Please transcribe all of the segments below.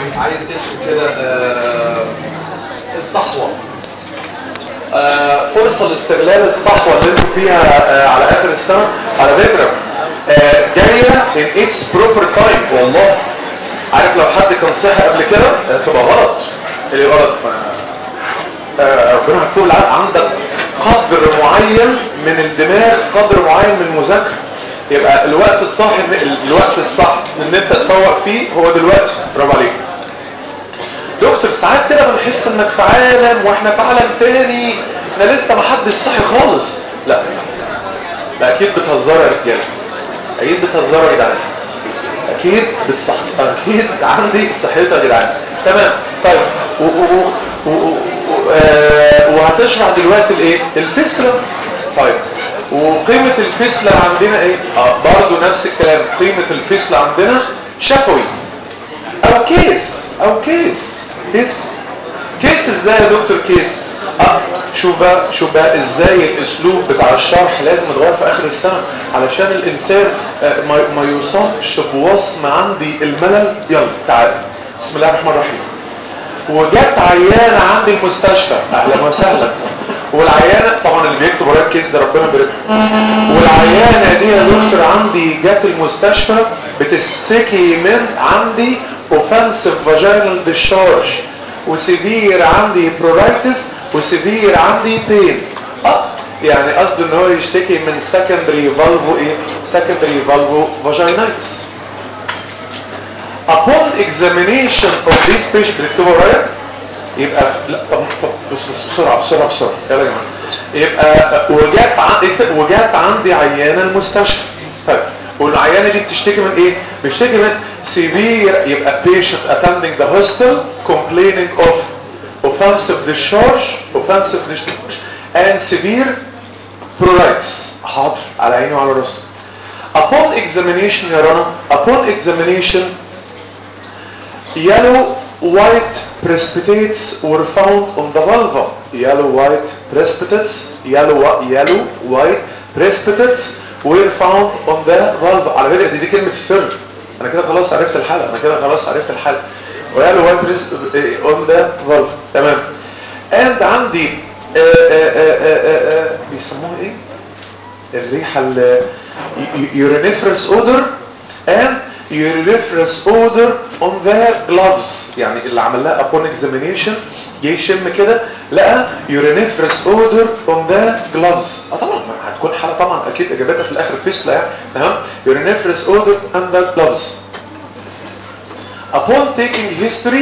عايز اسم كده آه، الصحوة آه، فرصة لاستغلال الصحوة اللي انتوا فيها آه، على اخر السنة على فكرة آه، جاية in its proper time والله عارف لو حد كان صحي قبل كده آه، تبقى غلط اللي غلط آه، ربنا مكتوب العقل عندك قدر معين من الدماغ قدر معين من المذاكرة يبقى الوقت الصح إن- الوقت الصح ان انت تفوق فيه هو دلوقتي برافو عليك دكتور ساعات كده بنحس انك في عالم واحنا في عالم تاني احنا لسه ما حدش صحي خالص لا لا اكيد بتهزروا يا رجاله اكيد بتهزروا يا جدعان اكيد بتصح اكيد عندي صحتها يا جدعان تمام طيب و و و و و و آه وهتشرح دلوقتي الايه الفيسلا طيب وقيمة الفيسلا عندنا ايه اه برضه نفس الكلام قيمة الفيسلا عندنا شفوي او كيس او كيس كيس كيس ازاي يا دكتور كيس اه شوف بقى شوف بقى ازاي الاسلوب بتاع الشرح لازم يتغير في اخر السنه علشان الانسان آه، ما ما يوصلش بوصم عندي الملل يلا تعال بسم الله الرحمن الرحيم وجت عيانه عندي المستشفى اهلا وسهلا والعيانه طبعا اللي بيكتب ورايا الكيس ده ربنا يبارك له. والعيانه دي يا دكتور عندي جت المستشفى بتشتكي من عندي اوفنسيف فاجينال ديشارج وسيفير عندي برورايتس وسيفير عندي بين اه يعني قصده ان هو يشتكي من سكندري فالفو ايه سكندري فالفو فاجينايتس upon examination of this patient اكتبوا ورايا يبقى لا طب طب بس بس بسرعه بسرعه بسرعه يلا يا جماعه يبقى وجات عندي وجات عندي عيانه المستشفى طيب والعيانه دي بتشتكي من ايه بتشتكي من severe يبقى patient attending the hospital complaining of offensive discharge offensive discharge and severe pruritus حاضر على عيني وعلى راسي upon examination يا رنا upon examination yellow white precipitates were found on the vulva yellow white precipitates yellow whi- yellow white precipitates were found on the vulva على فكره دي, دي كلمه السر انا كده خلاص عرفت الحاله انا كده خلاص عرفت الحاله yellow white precipitates on the vulva تمام and عندي آه، آه، آه، آه، آه، بيسموها ايه الريحة ال uriniferous odor and uriniferous odor on the gloves يعني اللي عمل لها upon examination جه يشم كده لقى uriniferous odor on the gloves اه طبعا هتكون حالة طبعا اكيد اجابتها في الاخر فيسلا يعني تمام uriniferous odor on the gloves upon taking history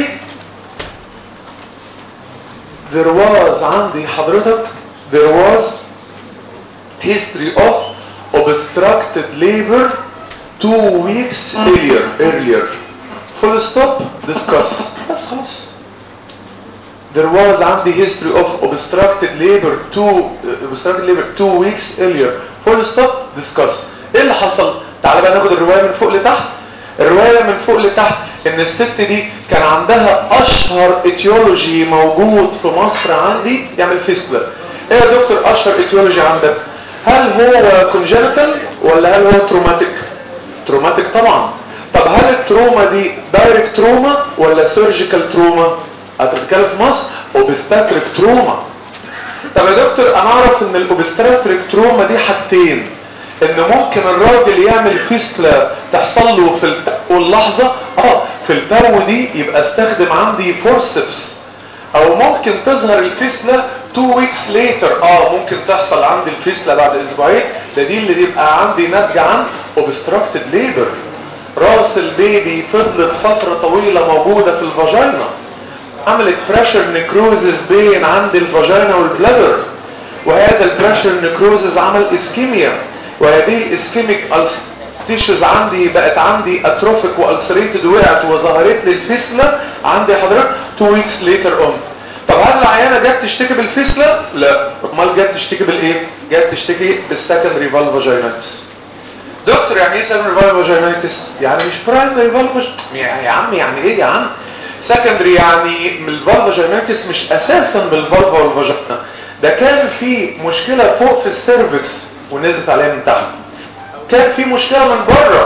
there was عندي حضرتك there was history of obstructed labor two weeks earlier earlier full stop discuss بس خلاص there was عندي history of obstructed labor two uh, obstructed labor two weeks earlier full stop discuss ايه اللي حصل تعال بقى ناخد الرواية من فوق لتحت الرواية من فوق لتحت ان الست دي كان عندها اشهر اتيولوجي موجود في مصر عندي يعمل فيستلر ايه يا دكتور اشهر اتيولوجي عندك هل هو كونجنتال ولا هل هو تروماتيك تروماتيك طبعا طب هل التروما دي دايركت تروما ولا سيرجيكال تروما هتتكلم في مصر اوبستاتريك تروما طب يا دكتور انا اعرف ان الاوبستاتريك تروما دي حاجتين ان ممكن الراجل يعمل فيستلا تحصل له في التو اللحظه اه في التو دي يبقى استخدم عندي فورسبس او ممكن تظهر الفيسلا 2 ويكس ليتر اه ممكن تحصل عندي الفيسلا بعد اسبوعين ده دي اللي بيبقى عندي ناتجه عن اوبستراكتد ليبر راس البيبي فضلت فتره طويله موجوده في الفاجينا عملت بريشر نيكروزز بين عند الفاجينا والبلادر وهذا البريشر نيكروزز عمل اسكيميا وهذه الاسكيميك تيشوز عندي بقت عندي اتروفيك والسريتد وقعت وظهرت لي الفيسلا عندي حضرتك 2 ويكس ليتر اون طب هل العيانه جت تشتكي بالفيسلا لا امال جت تشتكي بالايه جت تشتكي بالسكندري فالفاجينايتس دكتور يعني ايه سكندري فالفاجينايتس يعني مش برايمري فالفاج يا عم يعني ايه يا عم سكندري يعني من الفالفاجينايتس مش اساسا بالفالفا والفاجينا ده كان في مشكله فوق في السيرفكس ونزلت عليها من تحت كان في مشكله من بره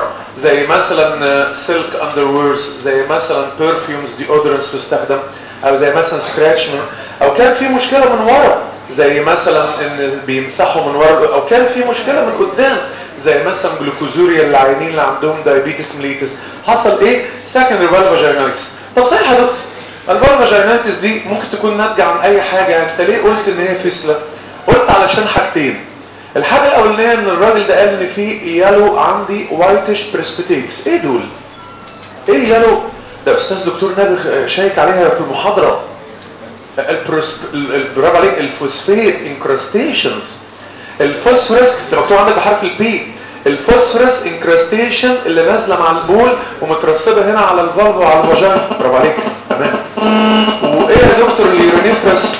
زي مثلا سيلك اندرويرز زي مثلا برفيومز ديودرنس تستخدم او زي مثلا سكراتش او كان في مشكله من ورا زي مثلا ان بيمسحوا من ورا او كان في مشكله من قدام زي مثلا جلوكوزوريا العينين اللي عندهم دايابيتس مليتس حصل ايه سكندري فالفاجينايتس طب صحيح يا دكتور الفالفاجينايتس دي ممكن تكون ناتجه عن اي حاجه انت ليه قلت ان هي فيسله قلت علشان حاجتين الحاجه الاولانيه ان الراجل ده قال ان في يالو عندي وايتش بريسبيتيتس ايه دول ايه يالو ده استاذ دكتور نابغ شايك عليها في المحاضره برافو عليك الفوسفيت انكرستيشنز الفوسفورس ده مكتوب عندك بحرف البي الفوسفورس انكرستيشن اللي نازله مع البول ومترسبه هنا على الفالف وعلى الفاجينا برافو عليك تمام وايه يا دكتور اليورينيفرس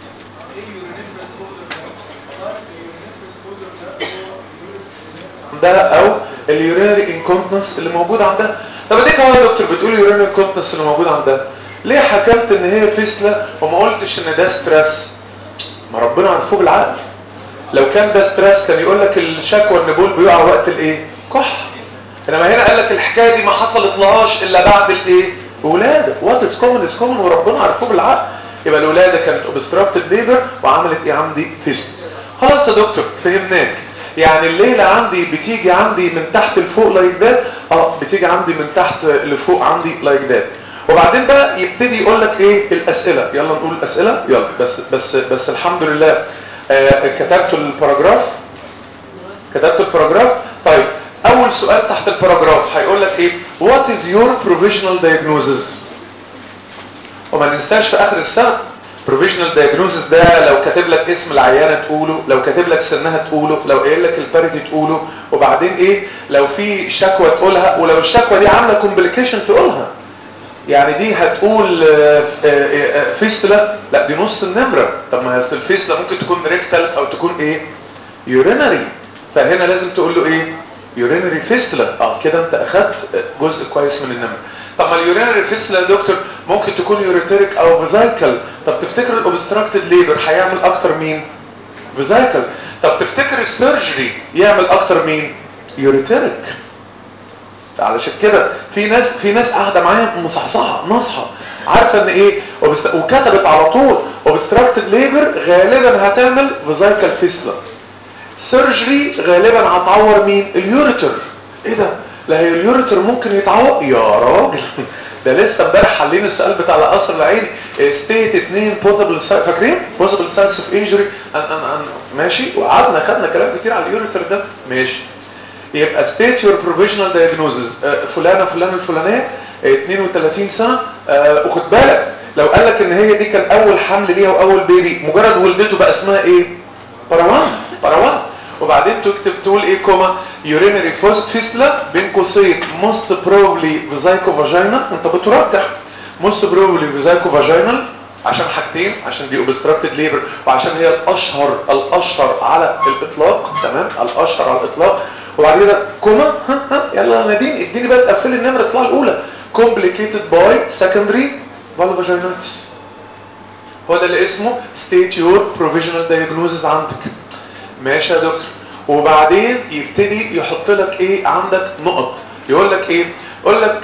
ده او اليورينري انكونتنس اللي موجود عندها طب اديك اهو يا دكتور بتقول اليورينري انكونتنس اللي موجود عندها ليه حكمت ان هي فيسله وما قلتش ان ده ستريس ما ربنا عرفوه بالعقل لو كان ده ستريس كان يقول لك الشكوى ان بول بيقع وقت الايه كح انما هنا قال لك الحكايه دي ما حصلت لهاش الا بعد الايه ولاده وات از كومن از كومن وربنا عرفوه بالعقل يبقى الولاده كانت اوبستراكتد ليبر وعملت ايه عندي فيست خلاص يا دكتور فهمناك يعني الليلة عندي بتيجي عندي من تحت لفوق لايك ذات اه بتيجي عندي من تحت لفوق عندي لايك ذات وبعدين بقى يبتدي يقول لك ايه الاسئله يلا نقول الاسئله يلا بس بس بس الحمد لله آه كتبت الباراجراف كتبت الباراجراف طيب اول سؤال تحت الباراجراف هيقول لك ايه what is your provisional diagnosis وما ننساش في اخر السنه provisional diagnosis ده لو كاتب لك اسم العيانه تقوله لو كاتب لك سنها تقوله لو قايل لك الباريتي تقوله وبعدين ايه لو في شكوى تقولها ولو الشكوى دي عامله كومبليكيشن تقولها يعني دي هتقول فيستلا لا دي نص النمرة طب ما اصل الفيستلا ممكن تكون ريكتال او تكون ايه يورينري فهنا لازم تقول له ايه يورينري فيستلا اه كده انت اخدت جزء كويس من النمرة طب ما اليورينري فيستلا يا دكتور ممكن تكون يوريتريك او فيزايكل طب تفتكر الاوبستراكتد ليبر هيعمل اكتر مين فيزايكل طب تفتكر السيرجري يعمل اكتر مين يوريتريك علشان كده في ناس في ناس قاعده معايا مصحصحه ناصحه عارفه ان ايه وكتبت على طول اوبستراكتد ليبر غالبا هتعمل فيزايكال فيسلا سيرجري غالبا هتعور مين اليوريتر ايه ده لا هي اليوريتر ممكن يتعور يا راجل ده لسه امبارح حلين السؤال بتاع القصر العين ستيت اتنين بوزبل فاكرين بوزبل ساينس اوف انجري ماشي وقعدنا خدنا كلام كتير على اليوريتر ده ماشي يبقى state your provisional diagnosis آه فلانة فلانة الفلانية آه 32 سنة آه وخد بالك لو قال لك ان هي دي كان اول حمل ليها واول بيبي مجرد ولدته بقى اسمها ايه باروان باروان وبعدين تكتب تقول ايه كوما urinary fistula بين قوسين most probably vesico-vaginal انت بترجح most probably vesico-vaginal عشان حاجتين عشان دي obstructed labor وعشان هي الاشهر الاشهر على الاطلاق تمام الاشهر على الاطلاق وبعد كده كوما ها ها يلا نادين اديني بقى تقفلي النمره اطلع الاولى complicated by secondary vulvaginitis هو ده اللي اسمه state your provisional diagnosis عندك ماشي يا دكتور وبعدين يبتدي يحط لك ايه عندك نقط يقول لك ايه يقول لك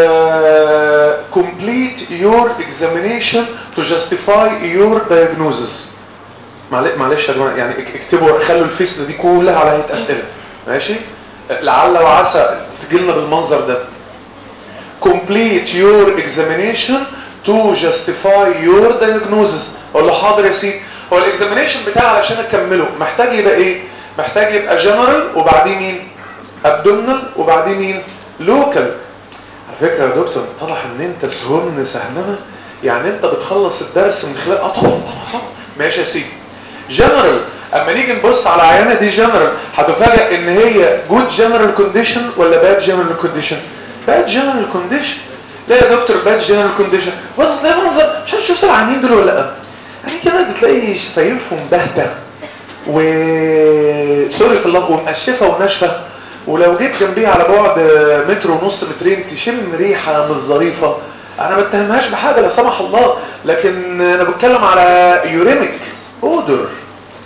uh, complete your examination to justify your diagnosis معلش يا جماعه يعني اكتبوا خلوا الفيسله دي كلها على هيئه اسئله ماشي لعل وعسى تجيلنا بالمنظر ده complete your examination to justify your diagnosis اقول له حاضر يا سيدي هو الاكزامينيشن بتاعي علشان اكمله محتاج يبقى ايه محتاج يبقى جنرال وبعدين مين ابدومنال وبعدين مين لوكال على فكره يا دكتور طلع ان انت سهمن سهمنه يعني انت بتخلص الدرس من خلال اه طبعا طبعا ماشي يا سيدي جنرال اما نيجي نبص على عيانه دي جنرال هتفاجئ ان هي جود جنرال كونديشن ولا باد جنرال كونديشن باد جنرال كونديشن لا يا دكتور باد جنرال كونديشن بص ده منظر مش عارف شفت العيانين دول ولا لا يعني كده بتلاقي شفايفهم باهته و سوري في الله ومقشفه وناشفه ولو جيت جنبيها على بعد متر ونص مترين تشم ريحه مش ظريفه انا ما اتهمهاش بحاجه لا سمح الله لكن انا بتكلم على يوريميك اودر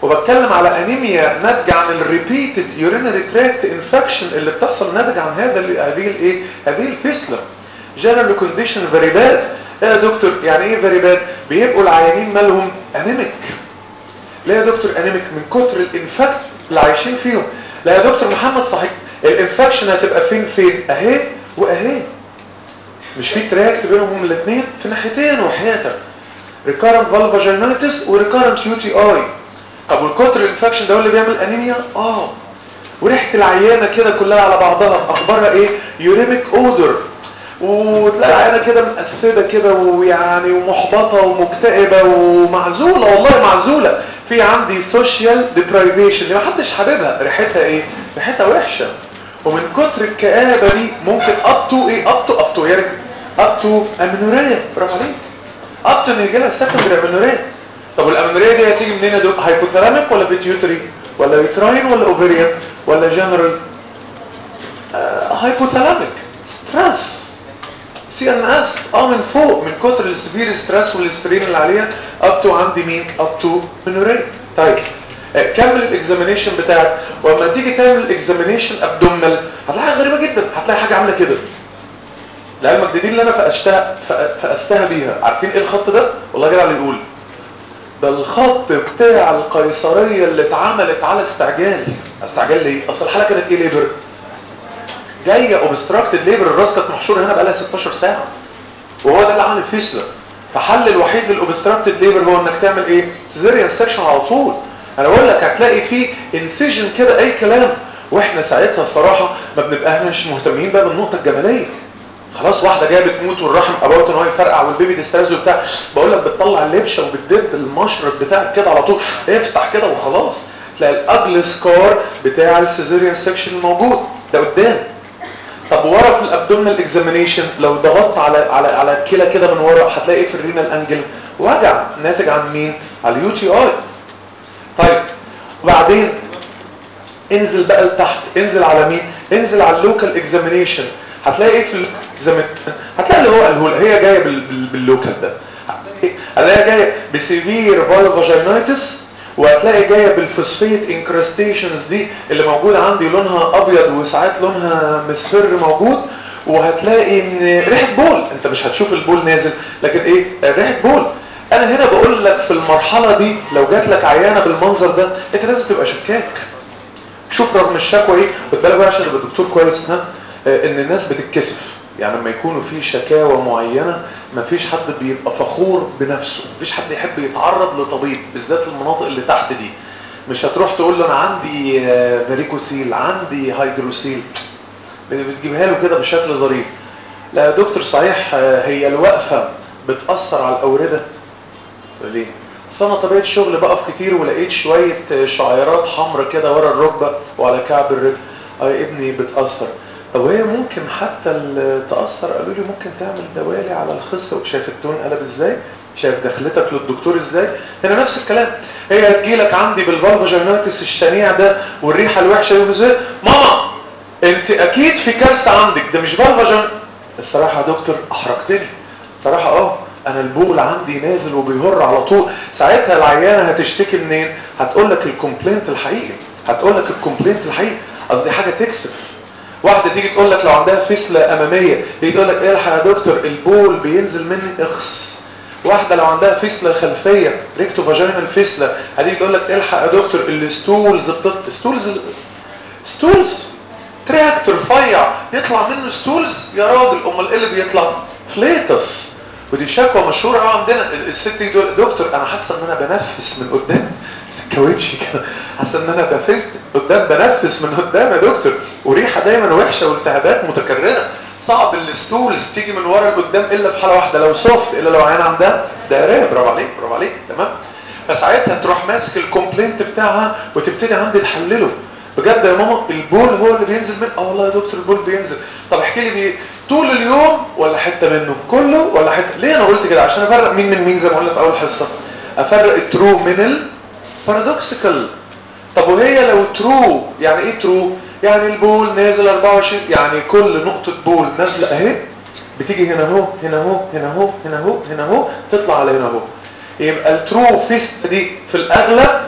وبتكلم على انيميا ناتجه عن الريبيتد يورينري تراكت انفكشن اللي بتحصل ناتج عن هذا هذه الايه هذه الفصله جنرال كونديشن فيري باد ايه يا دكتور يعني ايه فيري باد بيبقوا العيانين مالهم انيميك لا يا دكتور انيميك من كتر الانفكت اللي عايشين فيهم لا يا دكتور محمد صحيح الانفكشن هتبقى فين فين اهي واهي مش في تراكت بينهم الاثنين في ناحيتين وحياتك ريكارنت فالفاجينايتس وريكارنت يو تي اي طب والكتر الانفكشن ده هو اللي بيعمل انيميا اه وريحه العيانه كده كلها على بعضها اخبارها ايه يوريميك اودر وتلاقي العيانه كده متأسدة كده ويعني ومحبطة ومكتئبة ومعزولة والله معزولة في عندي سوشيال ديبرايفيشن اللي محدش حاببها ريحتها ايه ريحتها وحشة ومن كتر الكآبة دي ممكن اب تو ايه اب تو اب تو يا اب تو امينوريا برافو عليك اب تو ان يجي لها سكندري امينوريا طب والامينوريا دي هتيجي منين يا دكتور هايبوثالاميك ولا بيتيوتري ولا يوتراين ولا اوفيريان ولا جنرال آه هايبوثالاميك ستريس سي ان اس اه من فوق من كتر السبير ستريس والاسترين اللي عليها اب تو عندي مين اب تو منوريا طيب آه كمل الاكزامينيشن بتاعك ولما تيجي تعمل الاكزامينيشن ابدومنال هتلاقي حاجه غريبه جدا هتلاقي حاجه عامله كده العلمك دي, دي اللي انا فقشتها فقستها بيها عارفين ايه الخط ده والله جدع اللي يقول ده الخط بتاع القيصريه اللي اتعملت على استعجال استعجال ليه اصل الحاله كانت ايه ليبر جايه اوبستراكتد ليبر الراس كانت محشوره هنا بقى لها 16 ساعه وهو ده اللي عمل الفيسلا فحل الوحيد للاوبستراكتد ليبر هو انك تعمل ايه سيزيريان سكشن على طول انا بقول لك هتلاقي فيه انسيجن كده اي كلام واحنا ساعتها الصراحه ما بنبقى مش مهتمين بقى بالنقطه الجماليه خلاص واحده جايه بتموت والرحم ابوت ان هو يفرقع والبيبي ديستريس وبتاع بقول لك بتطلع اللبشه وبتدب المشرب بتاعك كده على طول افتح كده وخلاص تلاقي الاجل سكار بتاع السيزيريان سكشن الموجود ده قدام طب ورا في الابدومينال اكزامينيشن لو ضغطت على على على الكلى كده من ورا هتلاقي ايه في الرينال انجل وجع ناتج عن مين على اليو تي اي طيب وبعدين انزل بقى لتحت انزل على مين انزل على اللوكال اكزامينيشن هتلاقي ايه في الاكزامينيشن هتلاقي اللي هو قاله هي جايه بال بال باللوكال ده هتلاقيها جايه بسيفير فالفاجينايتس وهتلاقي جايه بالفوسفيت انكرستيشنز دي اللي موجوده عندي لونها ابيض وساعات لونها مصفر موجود وهتلاقي ان ريحه بول انت مش هتشوف البول نازل لكن ايه ريحه بول انا هنا بقول لك في المرحله دي لو جات لك عيانه بالمنظر ده انت لازم تبقى شكاك شوف رغم الشكوى ايه خد بالك بقى عشان تبقى دكتور كويس ها آه ان الناس بتتكسف يعني لما يكونوا في شكاوى معينه مفيش حد بيبقى فخور بنفسه مفيش حد يحب يتعرض لطبيب بالذات المناطق اللي تحت دي مش هتروح تقول له انا عندي فاريكوسيل عندي هيدروسيل بتجيبها له كده بشكل ظريف لا يا دكتور صحيح هي الوقفه بتاثر على الاورده ليه اصل انا طبيعه شغل بقف كتير ولقيت شويه شعيرات حمراء كده ورا الركبه وعلى كعب الرجل اه ابني بتاثر طب هي ممكن حتى تأثر قالوا لي ممكن تعمل دوالي على الخصة شايف التون قلب ازاي شايف دخلتك للدكتور ازاي هنا نفس الكلام هي هتجيلك عندي بالفالفاجينايتس الشنيع ده والريحه الوحشه دي ازاي ماما انت اكيد في كارثه عندك ده مش فالفاجين الصراحه يا دكتور احرجتني الصراحه اه انا البول عندي نازل وبيهر على طول ساعتها العيانه هتشتكي منين هتقول لك الكومبلينت الحقيقي هتقول لك الكومبلينت الحقيقي قصدي حاجه تكسف واحده تيجي تقول لك لو عندها فصله اماميه تيجي تقول لك الحق يا دكتور البول بينزل مني اخس واحده لو عندها فصله خلفيه ريكتو فاجينال فصله هتيجي تقول لك الحق يا دكتور الستولز بتط ستولز ستولز تراكت رفيع يطلع منه ستولز يا راجل امال ايه اللي بيطلع فليتس ودي شكوى مشهوره قوي عندنا الست دي دكتور انا حاسه ان انا بنفس من قدام كاوتش كده حاسه ان انا بنفست قدام بنفس من قدام يا دكتور وريحه دايما وحشه والتهابات متكرره صعب الستولز تيجي من ورا لقدام الا في حاله واحده لو سوفت الا لو عين عندها دائريه برافو عليك برافو عليك تمام فساعتها تروح ماسك الكومبلينت بتاعها وتبتدي عندي تحلله بجد يا ماما البول هو اللي بينزل من اه والله يا دكتور البول بينزل طب احكي لي بيه طول اليوم ولا حته منه كله ولا حته ليه انا قلت كده عشان افرق مين من مين زي ما قلنا في اول حصه افرق الترو من البارادوكسيكال طب وهي لو ترو يعني ايه ترو يعني البول نازل 24 يعني كل نقطه بول نازله اهي بتيجي هنا اهو هنا اهو هنا اهو هنا اهو هنا اهو تطلع على هنا اهو يبقى الترو فيست دي في الاغلب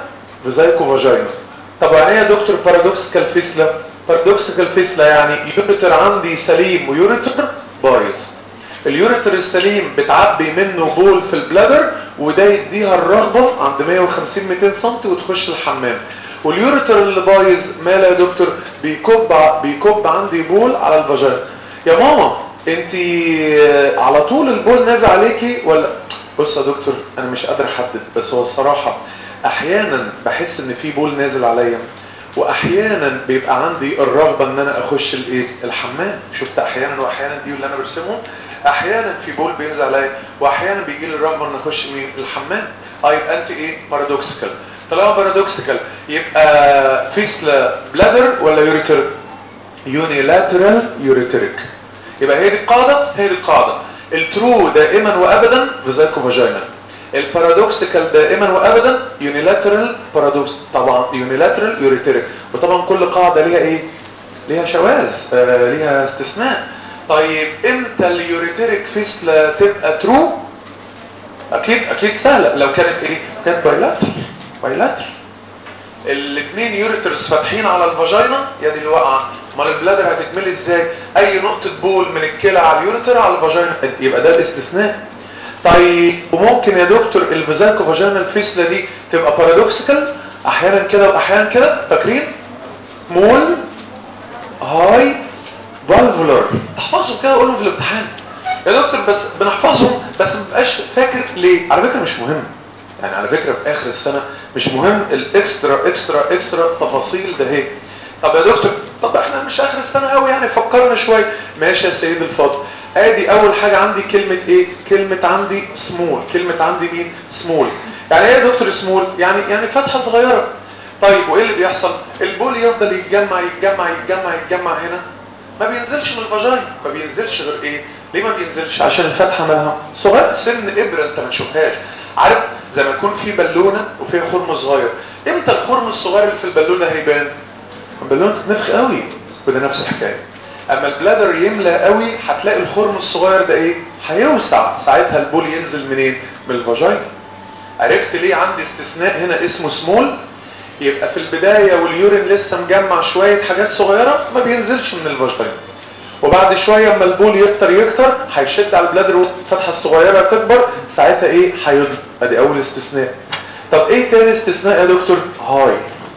فيزايكو فاجينا طب يعني ايه يا دكتور بارادوكسيكال فيسلا بارادوكسيكال فيسلا يعني يوريتر عندي سليم ويوريتر بايظ اليوريتر السليم بتعبي منه بول في البلادر وده يديها الرغبه عند 150 200 سم وتخش الحمام واليوريتر اللي بايظ ماله يا دكتور بيكب بيكب عندي بول على الفاجينا يا ماما انت على طول البول نازل عليكي ولا بص يا دكتور انا مش قادر احدد بس هو الصراحه احيانا بحس ان في بول نازل عليا واحيانا بيبقى عندي الرغبه ان انا اخش الايه الحمام شفت احيانا واحيانا دي اللي انا برسمهم احيانا في بول بينزل عليا واحيانا بيجي لي الرغبه ان اخش مين الحمام اه يبقى انت ايه بارادوكسيكال طالما بارادوكسيكال يبقى فيسلا بلادر ولا يوريتر يونيلاترال يوريتريك يبقى هي دي القاعده هي دي القاعده الترو دائما وابدا فيزايكو فاجينا البارادوكسيكال دائما وابدا يونيلاترال بارادوكس طبعا يونيلاترال يوريتريك وطبعا كل قاعده ليها ايه ليها شواذ آه ليها استثناء طيب امتى اليوريتريك فيسلا تبقى ترو اكيد اكيد سهله لو كانت ايه كانت بايلاترال بايلاترال الاثنين يوريترز فاتحين على الفاجينا يا دي اللي واقعه امال البلادر هتتملي ازاي اي نقطه بول من الكلى على اليوريتر على الفاجينا يبقى ده الاستثناء طيب وممكن يا دكتور الفيزاكو فاجينال فيسلا دي تبقى بارادوكسيكال احيانا كده واحيانا كده فاكرين سمول هاي فالفولار احفظهم كده اقولهم في الامتحان يا دكتور بس بنحفظهم بس ما بقاش فاكر ليه على فكره مش مهم يعني على فكره في اخر السنه مش مهم الاكسترا اكسترا اكسترا تفاصيل ده هي طب يا دكتور طب احنا مش اخر السنه قوي يعني فكرنا شويه ماشي يا سيد الفاضل ادي اول حاجه عندي كلمه ايه كلمه عندي سمول كلمه عندي مين سمول يعني ايه يا دكتور سمول يعني يعني فتحه صغيره طيب وايه اللي بيحصل البول يفضل يتجمع يتجمع يتجمع يتجمع هنا ما بينزلش من الفاجاي ما بينزلش غير ايه ليه ما بينزلش عشان الفتحه مالها صغيره سن ابره انت ما تشوفهاش عارف زي ما يكون في بالونه وفيها خرم صغير امتى الخرم الصغير اللي في البالونه هيبان البالونه تتنفخ قوي وده نفس الحكايه اما البلادر يملى قوي هتلاقي الخرم الصغير ده ايه هيوسع ساعتها البول ينزل منين من الفاجاي عرفت ليه عندي استثناء هنا اسمه سمول يبقى في البدايه واليورين لسه مجمع شويه حاجات صغيره ما بينزلش من الفاجاي وبعد شويه اما البول يكتر يكتر هيشد على البلادر والفتحه الصغيره تكبر ساعتها ايه هيضرب ادي اول استثناء طب ايه تاني استثناء يا دكتور هاي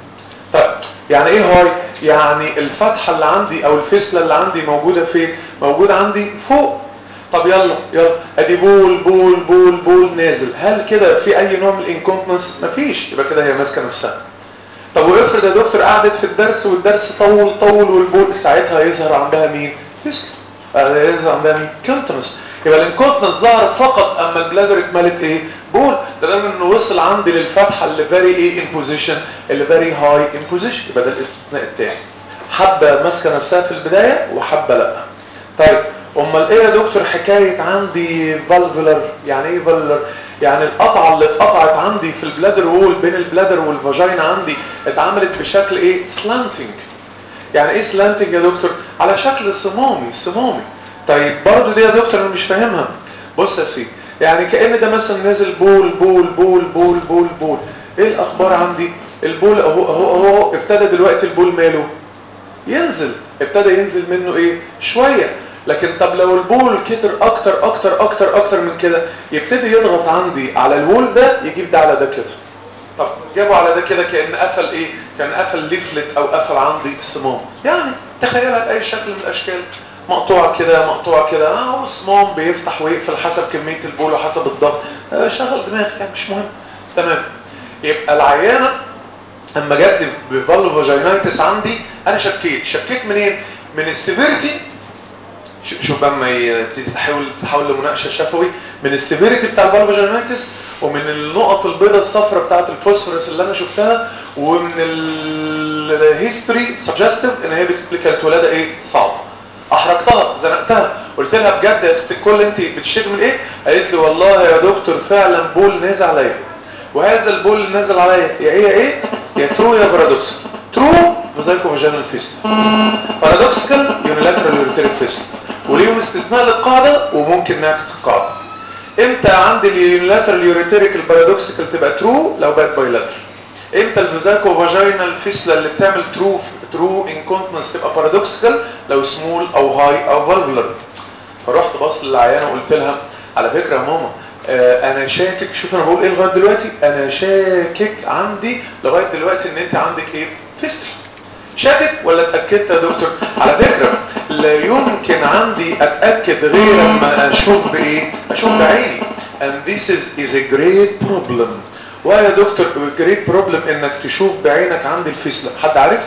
طب يعني ايه هاي يعني الفتحه اللي عندي او الفسله اللي عندي موجوده فين موجوده عندي فوق طب يلا يلا ادي بول بول بول بول نازل هل كده في اي نوع من الانكونتنس مفيش يبقى كده هي ماسكه نفسها طب وافرض يا دكتور قعدت في الدرس والدرس طول طول والبول ساعتها يظهر عندها مين فسله يظهر عندها مين كونتنس يبقى الانكونتنس ظهر فقط اما البلادر اتملت ايه بول ده لان انه وصل عندي للفتحه اللي فيري ايه ان بوزيشن اللي فيري هاي ان بوزيشن يبقى ده الاستثناء التاني حبه ماسكه نفسها في البدايه وحبه لا طيب امال ايه يا دكتور حكايه عندي فالفولر يعني ايه فالفولر يعني القطعه اللي اتقطعت عندي في البلادر وول بين البلادر والفاجينا عندي اتعملت بشكل ايه سلانتنج يعني ايه سلانتنج يا دكتور على شكل صمامي صمامي طيب برضو دي يا دكتور انا مش فاهمها بص يا سيدي يعني كأن ده مثلا نازل بول بول بول بول بول بول ايه الاخبار عندي البول اهو اهو اهو ابتدى دلوقتي البول ماله ينزل ابتدى ينزل منه ايه شوية لكن طب لو البول كتر اكتر اكتر اكتر اكتر من كده يبتدي يضغط عندي على الوول ده يجيب ده على ده كده طب جابوا على ده كده كأن قفل ايه كان قفل ليفلت او قفل عندي الصمام يعني تخيلها باي شكل من الاشكال مقطوعة كده مقطوعة كده اه صمام بيفتح ويقفل حسب كمية البول وحسب الضغط آه شغل دماغك يعني مش مهم تمام يبقى العيانة اما جات لي بفالو فاجينايتس عندي انا شكيت شكيت منين من السيفيرتي شوف بقى ما تحاول تحاول لمناقشه شفوي من السيفيريتي بتاع الفالو فاجينايتس ومن النقط البيضاء الصفراء بتاعت الفوسفورس اللي انا شفتها ومن الهيستوري سجستيف ان هي كانت ولاده ايه صعبه احرجتها زنقتها قلت لها بجد يا ست الكل انت بتشتكي من ايه قالت لي والله يا دكتور فعلا بول نازل عليا وهذا البول اللي نازل عليا يا ايه يا ايه يا ترو يا بارادوكس ترو فيزايكو فاجينال فيست بارادوكسيكال يونيلاترال يوريتريك فيست وليهم استثناء للقاعده وممكن نعكس القاعده امتى عندي اليونيلاترال يوريتريك البارادوكسيكال تبقى ترو لو بقت بايلاترال امتى الفيزاكو فاجينال فيسلا اللي بتعمل ترو ترو انكونتنس تبقى بارادوكسيكال لو سمول او هاي او فالفولر فرحت بص للعيانه وقلت لها على فكره يا ماما آه انا شاكك شوف انا بقول ايه لغايه دلوقتي انا شاكك عندي لغايه دلوقتي ان انت عندك ايه فيستل شاكك ولا اتاكدت يا دكتور على فكره لا يمكن عندي اتاكد غير لما اشوف بايه اشوف بعيني and this is is a great problem ويا يا دكتور great problem انك تشوف بعينك عندي الفيستل حد عارف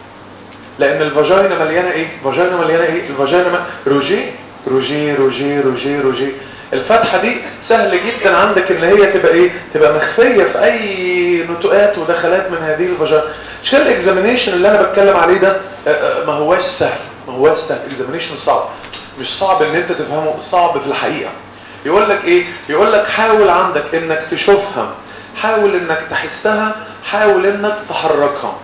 لان الفاجينا مليانه ايه فاجينا مليانه ايه الفاجينا م... روجي روجي روجي روجي روجي الفتحه دي سهل جدا عندك ان هي تبقى ايه تبقى مخفيه في اي نتوءات ودخلات من هذه الفاجينا مش الاكزامينيشن اللي انا بتكلم عليه ده ما هواش سهل ما هواش سهل اكزامينيشن صعب مش صعب ان انت تفهمه صعب في الحقيقه يقول لك ايه يقول لك حاول عندك انك تشوفها حاول انك تحسها حاول انك تحركها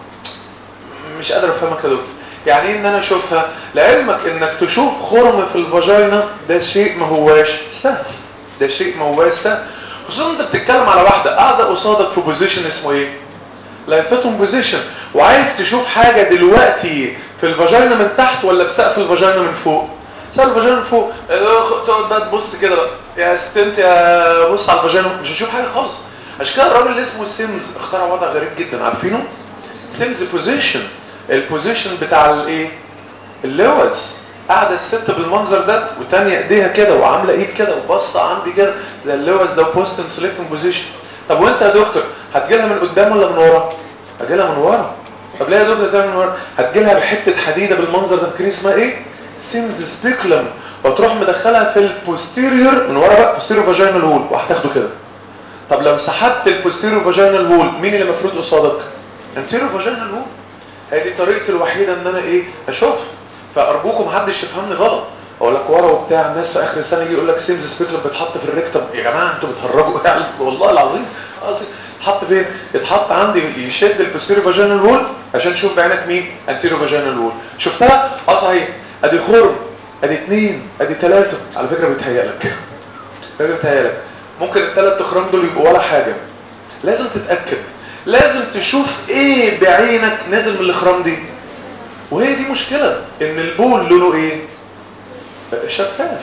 مش قادر افهمك يا دكتور يعني ايه ان انا اشوفها لعلمك انك تشوف خرم في الفاجينا ده شيء ما هواش سهل ده شيء ما هواش سهل خصوصا انت بتتكلم على واحده قاعده قصادك في بوزيشن اسمه ايه لايفتون بوزيشن وعايز تشوف حاجه دلوقتي في الفاجينا من تحت ولا في سقف الفاجينا من فوق سقف الفاجينا من فوق تقعد بقى تبص كده بقى يا ستنت يا بص على الفاجينا مش هتشوف حاجه خالص عشان كده الراجل اللي اسمه سيمز اخترع وضع غريب جدا عارفينه سيمز بوزيشن البوزيشن بتاع الايه اللوز قاعده الست بالمنظر ده وتانية ايديها كده وعامله ايد كده وباصه عندي كده ده اللوز ده بوست سليكتنج بوزيشن طب وانت يا دكتور هتجيلها من قدام ولا من ورا هتجيلها من ورا طب ليه يا دكتور تعمل من ورا هتجيلها بحته حديده بالمنظر ده فاكرين اسمها ايه سيمز سبيكلم وتروح مدخلها في البوستيريور من ورا بقى بوستيريور فاجينال وول وهتاخده كده طب لو سحبت البوستيريور فاجينال وول مين اللي مفروض قصادك انتيريور فاجينال وول هذه طريقتي الوحيده ان انا ايه اشوف فارجوكم محدش يفهمني غلط اقول لك ورا وبتاع الناس في اخر السنه يجي يقول لك سيمز سبيكلم بيتحط في الريكتم يا جماعه انتوا بتهرجوا يعني والله العظيم قصدي اتحط فين اتحط عندي يشد البوستيريور فاجينال وول عشان تشوف بعينك مين انتيريور فاجينال وول شفتها اه صحيح ادي خرم ادي اثنين ادي ثلاثه على فكره بيتهيألك فكره بيتهيألك ممكن الثلاث اخرام دول يبقوا ولا حاجه لازم تتاكد لازم تشوف ايه بعينك نازل من الاخرام دي وهي دي مشكلة ان البول لونه ايه شفاف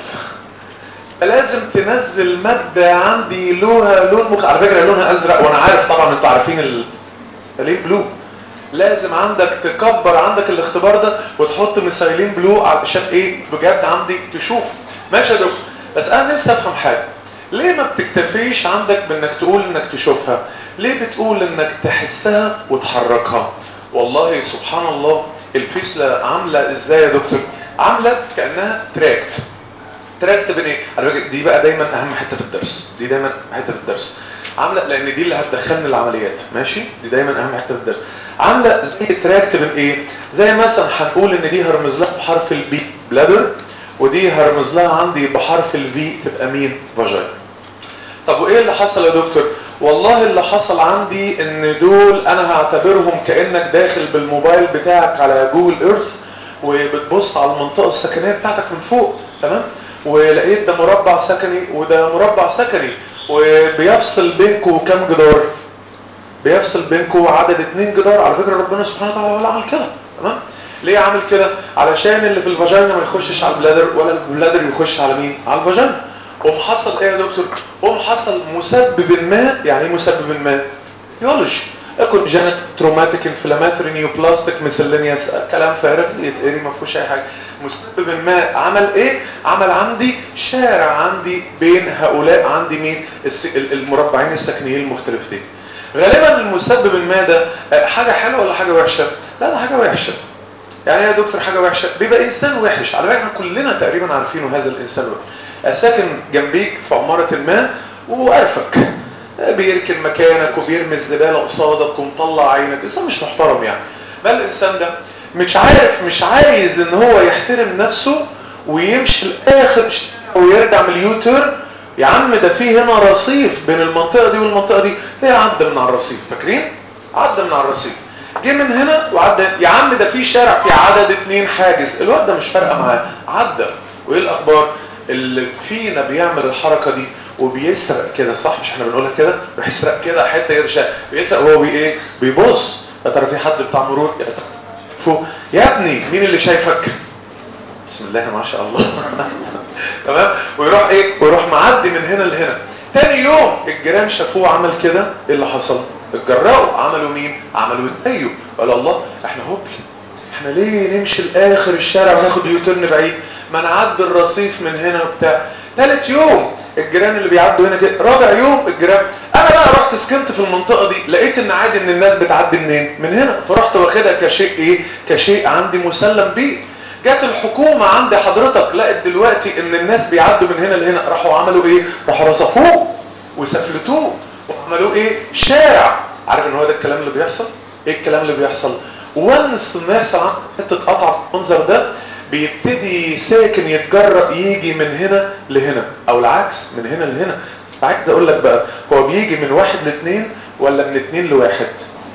لازم تنزل مادة عندي لونها لون مخ... على فكرة لونها ازرق وانا عارف طبعا انتوا عارفين ال... ليه بلو لازم عندك تكبر عندك الاختبار ده وتحط مسيلين بلو علشان ايه بجد عندي تشوف ماشي يا دكتور بس انا نفسي افهم حاجة ليه ما بتكتفيش عندك بانك تقول انك تشوفها ليه بتقول انك تحسها وتحركها والله سبحان الله الفيسلة عاملة ازاي يا دكتور عاملة كأنها تراكت تراكت بين ايه على فكرة دي بقى دايما اهم حتة في الدرس دي دايما حتة في الدرس عاملة لان دي اللي هتدخلني العمليات ماشي دي دايما اهم حتة في الدرس عاملة زي تراكت بين ايه زي مثلا هنقول ان دي هرمز لها بحرف البي بلادر ودي هرمز لها عندي بحرف الفي تبقى مين فاجاين طب وايه اللي حصل يا دكتور والله اللي حصل عندي ان دول انا هعتبرهم كانك داخل بالموبايل بتاعك على جوجل ايرث وبتبص على المنطقه السكنيه بتاعتك من فوق تمام ولقيت ده مربع سكني وده مربع سكني وبيفصل بينكم كام جدار بيفصل بينكم عدد اتنين جدار على فكره ربنا سبحانه وتعالى عمل كده تمام ليه عامل كده علشان اللي في الفاجينا ما يخشش على البلادر ولا البلادر يخش على مين على الفاجينا قوم حصل ايه يا دكتور قوم حصل مسبب ما يعني ايه مسبب ما يولوجي يكون جينيت تروماتيك انفلاماتوري نيوبلاستيك ميسلينيوس كلام فارغ يتقري ما فيهوش اي حاجه مسبب ما عمل ايه عمل عندي شارع عندي بين هؤلاء عندي مين المربعين السكنيين المختلفتين غالبا المسبب ما ده حاجه حلوه ولا حاجه وحشه لا ده حاجه وحشه يعني يا دكتور حاجه وحشه بيبقى انسان وحش على فكره كلنا تقريبا عارفينه هذا الانسان وحش ساكن جنبيك في عمارة ما وقرفك بيركن مكانك وبيرمي الزبالة قصادك ومطلع عينك انسان مش محترم يعني ما الانسان ده مش عارف مش عايز ان هو يحترم نفسه ويمشي لاخر ويرجع من اليوتر يا عم ده في هنا رصيف بين المنطقة دي والمنطقة دي ليه عدى من على الرصيف فاكرين عدى من على الرصيف جه من هنا وعدى يا عم ده في شارع في عدد اتنين حاجز الواد ده مش فارقه معاه عدى وايه الاخبار اللي فينا بيعمل الحركة دي وبيسرق كده صح مش احنا بنقولها كده راح يسرق كده حته يرشق بيسرق وهو بي ايه بيبص يا ترى في حد بتاع مرور فوق يا ابني مين اللي شايفك بسم الله ما شاء الله تمام ويروح ايه ويروح معدي من هنا لهنا تاني يوم الجيران شافوه عمل كده ايه اللي حصل اتجرأوا عملوا مين عملوا زيه قالوا الله احنا هبل احنا ليه نمشي لاخر الشارع وناخد يوترن بعيد ما نعدي الرصيف من هنا وبتاع ثالث يوم الجيران اللي بيعدوا هنا كده رابع يوم الجيران انا بقى رحت سكنت في المنطقه دي لقيت ان عادي ان الناس بتعدي منين من هنا فرحت واخدها كشيء ايه كشيء عندي مسلم بيه جت الحكومة عند حضرتك لقت دلوقتي ان الناس بيعدوا من هنا لهنا راحوا عملوا ايه راحوا رصفوه وسفلتوه وعملوه ايه شارع عارف ان هو ده الكلام اللي بيحصل ايه الكلام اللي بيحصل وانس ما يحصل عند حته قطع المنظر ده بيبتدي ساكن يتجرأ يجي من هنا لهنا او العكس من هنا لهنا عايز اقول لك بقى هو بيجي من واحد لاثنين ولا من اثنين لواحد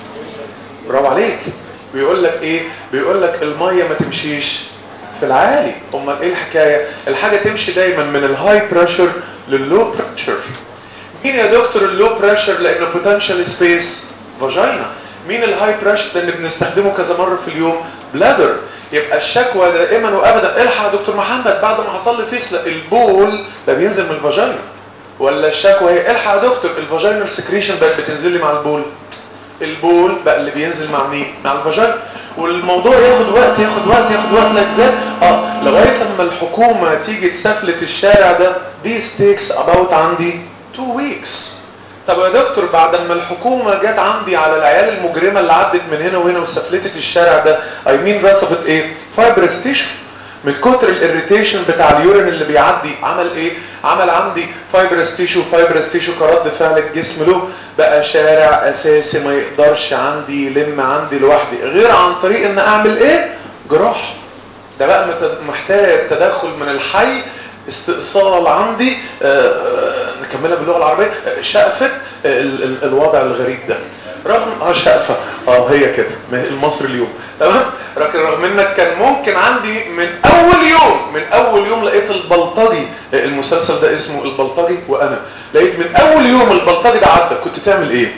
برافو عليك بيقول لك ايه بيقول لك الميه ما تمشيش في العالي امال ايه الحكايه الحاجه تمشي دايما من الهاي بريشر لللو بريشر مين يا دكتور اللو بريشر لانه بوتنشال سبيس فاجينا مين الهاي بريشر لان بنستخدمه كذا مره في اليوم بلادر يبقى الشكوى دائما وابدا الحق يا دكتور محمد بعد ما حصل لي فيسلا البول ده بينزل من الفاجينا ولا الشكوى هي الحق يا دكتور الفاجينال سكريشن بقت بتنزل لي مع البول البول بقى اللي بينزل مع مين مع الفاجينا والموضوع ياخد وقت ياخد وقت ياخد وقت لايك ذات اه لغايه اما الحكومه تيجي تسفلت الشارع ده دي ستيكس اباوت عندي 2 ويكس طب يا دكتور بعد ما الحكومه جت عندي على العيال المجرمه اللي عدت من هنا وهنا وسفلتت الشارع ده اي مين رصفت ايه فايبرس تيشو من كتر الاريتيشن بتاع اليورين اللي بيعدي عمل ايه عمل عندي فايبرس تيشو فايبرس تيشو كرد فعل الجسم له بقى شارع اساسي ما يقدرش عندي يلم عندي لوحدي غير عن طريق ان اعمل ايه جراح ده بقى محتاج تدخل من الحي استئصال عندي آآ آآ نكملها باللغه العربيه شقفه ال ال الوضع الغريب ده رغم اه شقفه اه هي كده المصري اليوم تمام لكن رغم انك كان ممكن عندي من اول يوم من اول يوم لقيت البلطجي المسلسل ده اسمه البلطجي وانا لقيت من اول يوم البلطجي ده عدى كنت تعمل ايه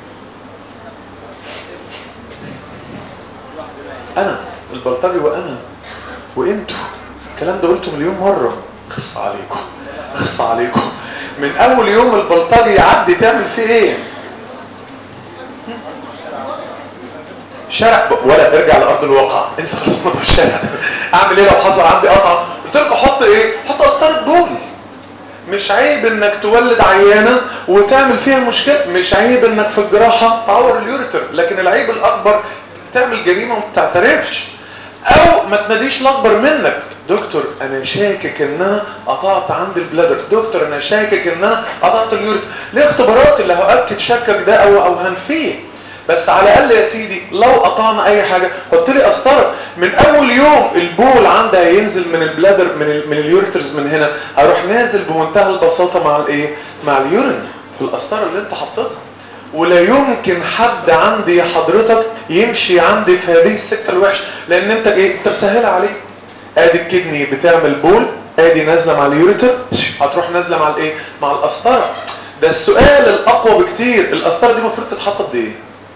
انا البلطجي وانا وانتوا الكلام ده قلته مليون مره خص عليكم خص عليكم من اول يوم البلطجي يعدي تعمل فيه ايه شارع ولا ارجع لارض الواقع انسى خلاص موضوع الشارع اعمل ايه لو حصل عندي قطع قلت لكم حط ايه حط قسطره بول مش عيب انك تولد عيانه وتعمل فيها مشكله مش عيب انك في الجراحه تعور اليوريتر لكن العيب الاكبر تعمل جريمه وما تعترفش او ما تناديش الاكبر منك دكتور انا شاكك ان انا قطعت عند البلادر دكتور انا شاكك ان انا قطعت اليوريتر ليه اختبارات اللي هاكد شكك ده او او هنفيه بس على الاقل يا سيدي لو قطعنا اي حاجه حط لي قسطره من اول يوم البول عندها هينزل من البلادر من ال من اليوريترز من هنا هروح نازل بمنتهى البساطه مع الايه مع اليورين في القسطره اللي انت حطيتها ولا يمكن حد عندي حضرتك يمشي عندي في هذه السكه الوحشه لان انت ايه انت مسهلها عليه ادي الكدني بتعمل بول ادي نازله مع اليوريتر هتروح نازله مع الايه مع القسطره ده السؤال الاقوى بكتير القسطره دي المفروض تتحط قد ايه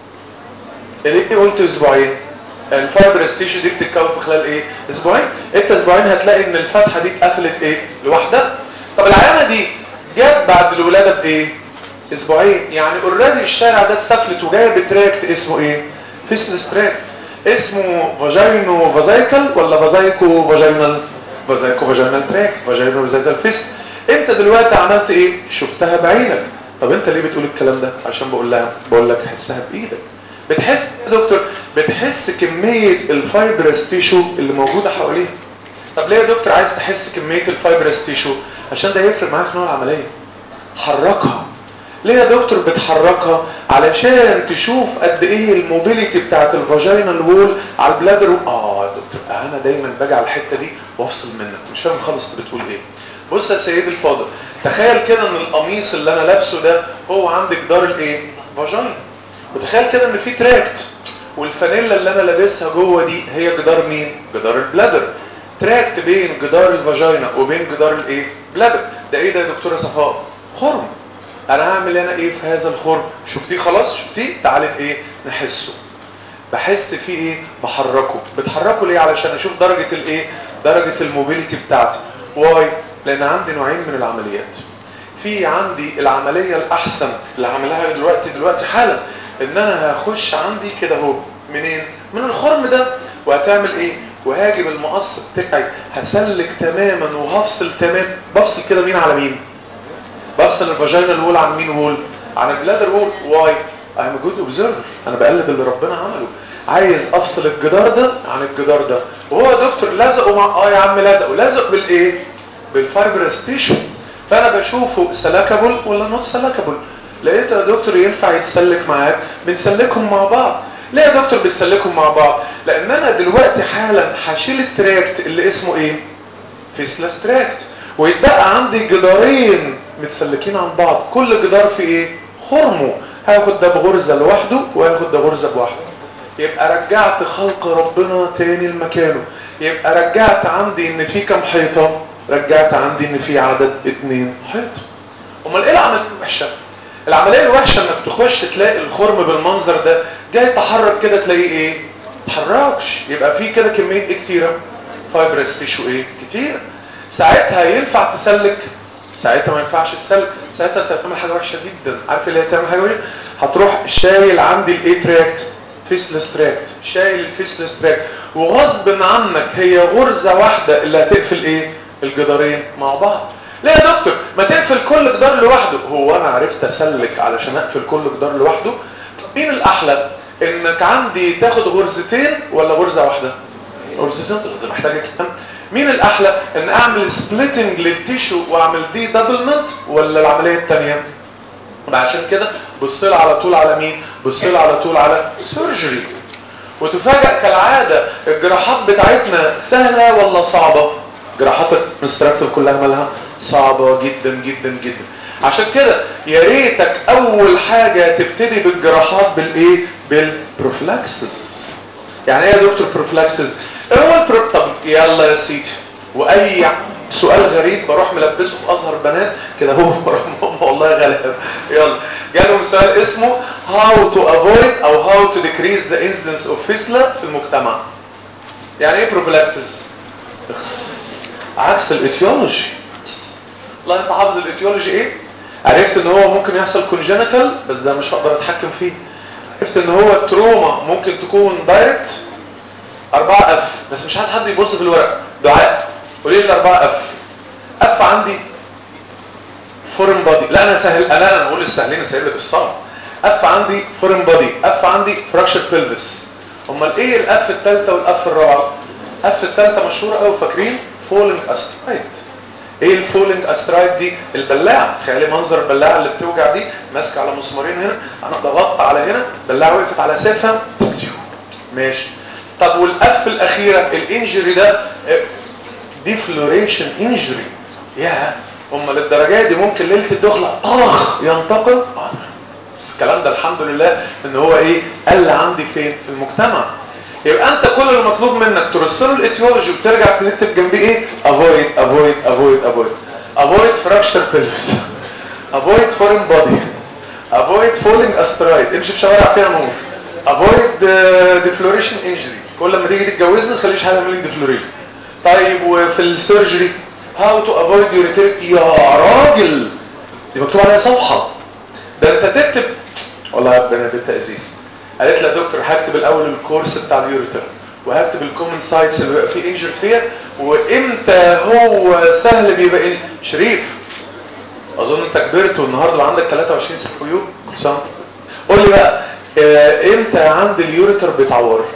ليه قلت اسبوعين الفايبرس تيشو دي بتتكون في خلال ايه اسبوعين انت اسبوعين هتلاقي ان الفتحه دي اتقفلت ايه لوحدها طب العيانه دي جت بعد الولاده بايه اسبوعين يعني اوريدي الشارع ده اتسفلت وجايه بتراكت اسمه ايه فيسلس تراكت اسمه فاجينو فازايكل ولا فازايكو فاجينال فازايكو فاجينال تراك فاجينو فازايكل فيست انت دلوقتي عملت ايه شفتها بعينك طب انت ليه بتقول الكلام ده عشان بقول لها بقول لك حسها بايدك بتحس يا دكتور بتحس كمية الفايبرس تيشو اللي موجودة حواليها طب ليه يا دكتور عايز تحس كمية الفايبرس تيشو عشان ده يفرق معاك في نوع العملية حركها ليه يا دكتور بتحركها علشان تشوف قد ايه الموبيليتي بتاعت الفاجينال وول على البلادر اه يا دكتور انا دايما باجي على الحته دي وافصل منك مش فاهم خالص انت بتقول ايه بص يا سيدي الفاضل تخيل كده ان القميص اللي انا لابسه ده هو عند جدار الايه فاجينا وتخيل كده ان في تراكت والفانيلا اللي انا لابسها جوه دي هي جدار مين جدار البلادر تراكت بين جدار الفاجينا وبين جدار الايه بلادر ده ايه ده يا دكتوره صفاء خرم انا هعمل انا ايه في هذا الخرم شفتيه خلاص شفتيه تعالى ايه نحسه بحس فيه ايه بحركه بتحركه ليه علشان اشوف درجة الايه درجة الموبيليتي بتاعتي واي لان عندي نوعين من العمليات في عندي العملية الاحسن اللي هعملها دلوقتي دلوقتي حالا ان انا هخش عندي كده اهو منين من الخرم ده وهتعمل ايه وهاجي بالمقص بتاعي هسلك تماما وهفصل تمام بفصل كده مين على مين بفصل الفاجينال وول عن مين وول عن البلادر وول واي I'm a good observer انا بقلد اللي ربنا عمله عايز افصل الجدار ده عن الجدار ده وهو دكتور لزقه مع اه يا عم لزقه لزق بالايه بالفايبرس تيشو فانا بشوفه سلكابل ولا نوت سلكابل لقيته يا دكتور ينفع يتسلك معاك بنسلكهم مع بعض ليه يا دكتور بتسلكهم مع بعض لان انا دلوقتي حالا هشيل التراكت اللي اسمه ايه فيسلس تراكت ويتبقى عندي جدارين متسلكين عن بعض كل جدار في ايه خرمه هاخد ده بغرزة لوحده وهاخد ده غرزة بوحده يبقى رجعت خلق ربنا تاني لمكانه يبقى رجعت عندي ان في كم حيطة رجعت عندي ان في عدد اتنين حيطة امال ايه العملية الوحشة العملية الوحشة انك تخش تلاقي الخرم بالمنظر ده جاي تحرك كده تلاقيه ايه تحركش يبقى في كده كمية ايه كتيرة فايبرس تيشو ايه كتير ساعتها ينفع تسلك ساعتها ما ينفعش تسلك ساعتها انت هتعمل حاجه وحشه جدا عارف اللي هتعمل حاجه وحشه هتروح شايل عندي الاي تراكت فيسلس تراكت شايل الفيسلس تراكت وغصب عنك هي غرزه واحده اللي هتقفل ايه الجدارين مع بعض ليه يا دكتور ما تقفل كل جدار لوحده هو انا عرفت اسلك علشان اقفل كل جدار لوحده مين الاحلى انك عندي تاخد غرزتين ولا غرزه واحده غرزتين ده محتاجه كام مين الاحلى ان اعمل سبليتنج للتيشو واعمل دي دبلمنت ولا العمليه الثانيه عشان كده بص على طول على مين بص على طول على سيرجري وتفاجئ كالعاده الجراحات بتاعتنا سهله ولا صعبه جراحات الكونستراكتور كلها مالها صعبه جدا جدا جدا عشان كده يا ريتك اول حاجه تبتدي بالجراحات بالايه بالبروفلاكسس يعني ايه يا دكتور بروفلاكسس اول برو... طب يلا يا سيدي واي سؤال غريب بروح ملبسه في ازهر بنات كده هو بروح والله غالب يلا جالهم سؤال اسمه how to avoid او how to decrease the incidence of fistula في المجتمع يعني ايه بروفلاكسس عكس الايتيولوجي الله انت حافظ الايتيولوجي ايه عرفت ان هو ممكن يحصل كونجنتال بس ده مش هقدر اتحكم فيه عرفت ان هو التروما ممكن تكون دايركت 4 اف بس مش عايز حد يبص في الورق دعاء قولي لي 4 اف اف عندي فورن بادي لا انا سهل انا انا اقول السهلين السهل بالصعب اف عندي فورن بادي اف عندي فراكشر بيلفس امال ايه الاف الثالثه والاف الرابعه اف الثالثه مشهوره قوي فاكرين فولينج استرايد ايه الفولينج استرايد دي البلاعه تخيلي منظر البلاعه اللي بتوجع دي ماسكه على مسمارين هنا انا ضغطت على هنا البلاعه وقفت على سيفها ماشي طب والاف الاخيره الانجري ده دي فلوريشن انجري يا هم للدرجه دي ممكن ليله الدخله اخ ينتقل بس الكلام ده الحمد لله ان هو ايه قل عندي فين في المجتمع يبقى انت كل اللي مطلوب منك ترسله الايتيولوجي وترجع تكتب جنبيه ايه افويد افويد افويد افويد افويد فراكشر بيلفس افويد فورين بودي افويد فولينج استرايد امشي في شوارع فيها نور افويد ديفلوريشن انجري كل ما تيجي تتجوزني ما تخليش حد يعمل لك ديفلوريشن طيب وفي السيرجري هاو تو افويد يوريتيري يا راجل دي مكتوب عليها صفحه ده انت تكتب والله يا ربنا بالتأسيس قالت لي يا دكتور هكتب الاول الكورس بتاع اليوريتر وهكتب الكومن سايتس اللي بيبقى فيه انجر فيها وامتى هو سهل بيبقى ايه شريف اظن انت كبرت والنهارده بقى عندك 23 سنه ويوم كل سنه قول لي بقى اه امتى عند اليوريتر بيتعور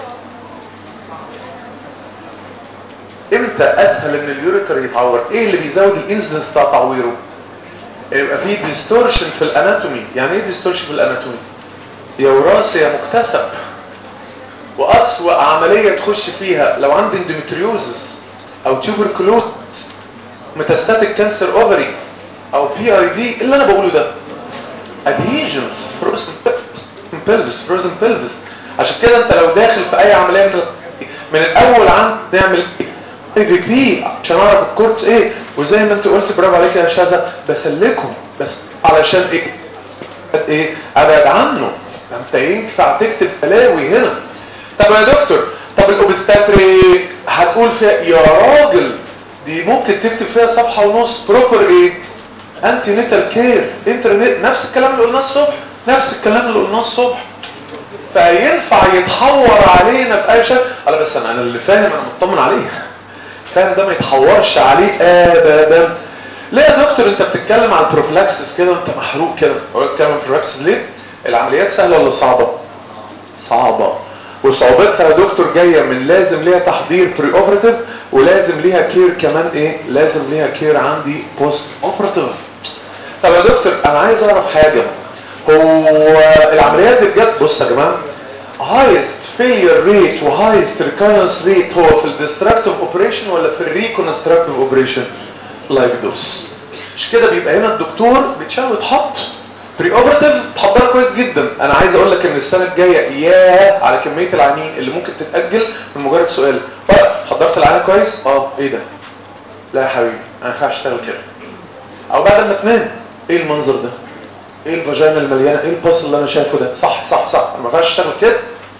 امتى اسهل ان اليوريتر يتعور ايه اللي بيزود الانسيدنس بتاع تعويره يبقى في ديستورشن في الاناتومي يعني ايه ديستورشن في الاناتومي يا وراثي يا مكتسب واسوأ عملية تخش فيها لو عندي اندومتريوزس او تيوبركلوز ميتاستاتيك كانسر اوفري او بي اي دي اللي انا بقوله ده ادهيجنز فروزن بيلفس فروزن بيلفس عشان كده انت لو داخل في اي عملية من, من الاول عن نعمل اي في بي عشان اعرف الكورتس ايه وزي ما انت قلت برافو عليك يا شاذة بسلكهم بس علشان ايه ايه ابعد عنه انت ينفع تكتب بلاوي هنا طب يا دكتور طب الاوبستاتريك هتقول فيها يا راجل دي ممكن تكتب فيها صفحه ونص بروبر ايه انتي نيتال كير انترنت نفس الكلام اللي قلناه الصبح نفس الكلام اللي قلناه الصبح فينفع يتحور علينا في اي شيء انا بس انا أنا اللي فاهم انا مطمن عليه فاهم ده ما يتحورش عليه ابدا ليه يا دكتور انت بتتكلم عن البروفلاكسس كده وانت محروق كده هو بتتكلم عن البروفلاكسس ليه العمليات سهله ولا صعبه صعبه وصعوبتها يا دكتور جايه من لازم ليها تحضير بري اوبراتيف ولازم ليها كير كمان ايه لازم ليها كير عندي بوست اوبراتيف طب يا دكتور انا عايز اعرف حاجه هو العمليات دي بجد بص يا جماعه highest failure rate و highest recurrence rate هو في الديستراكتيف اوبريشن ولا في الريكونستراكتيف اوبريشن لايك دوس مش كده بيبقى هنا الدكتور بيتشال ويتحط بري اوبراتيف تحضرها كويس جدا انا عايز اقول لك ان السنه الجايه ياه على كميه العيانين اللي ممكن تتاجل من مجرد سؤال حضرت العيان كويس اه ايه ده لا يا حبيبي انا ما ينفعش اشتغل كده او بعد ما تنام ايه المنظر ده ايه الفاجينا المليانه ايه الباص اللي انا شايفه ده صح صح صح انا ما ينفعش اشتغل كده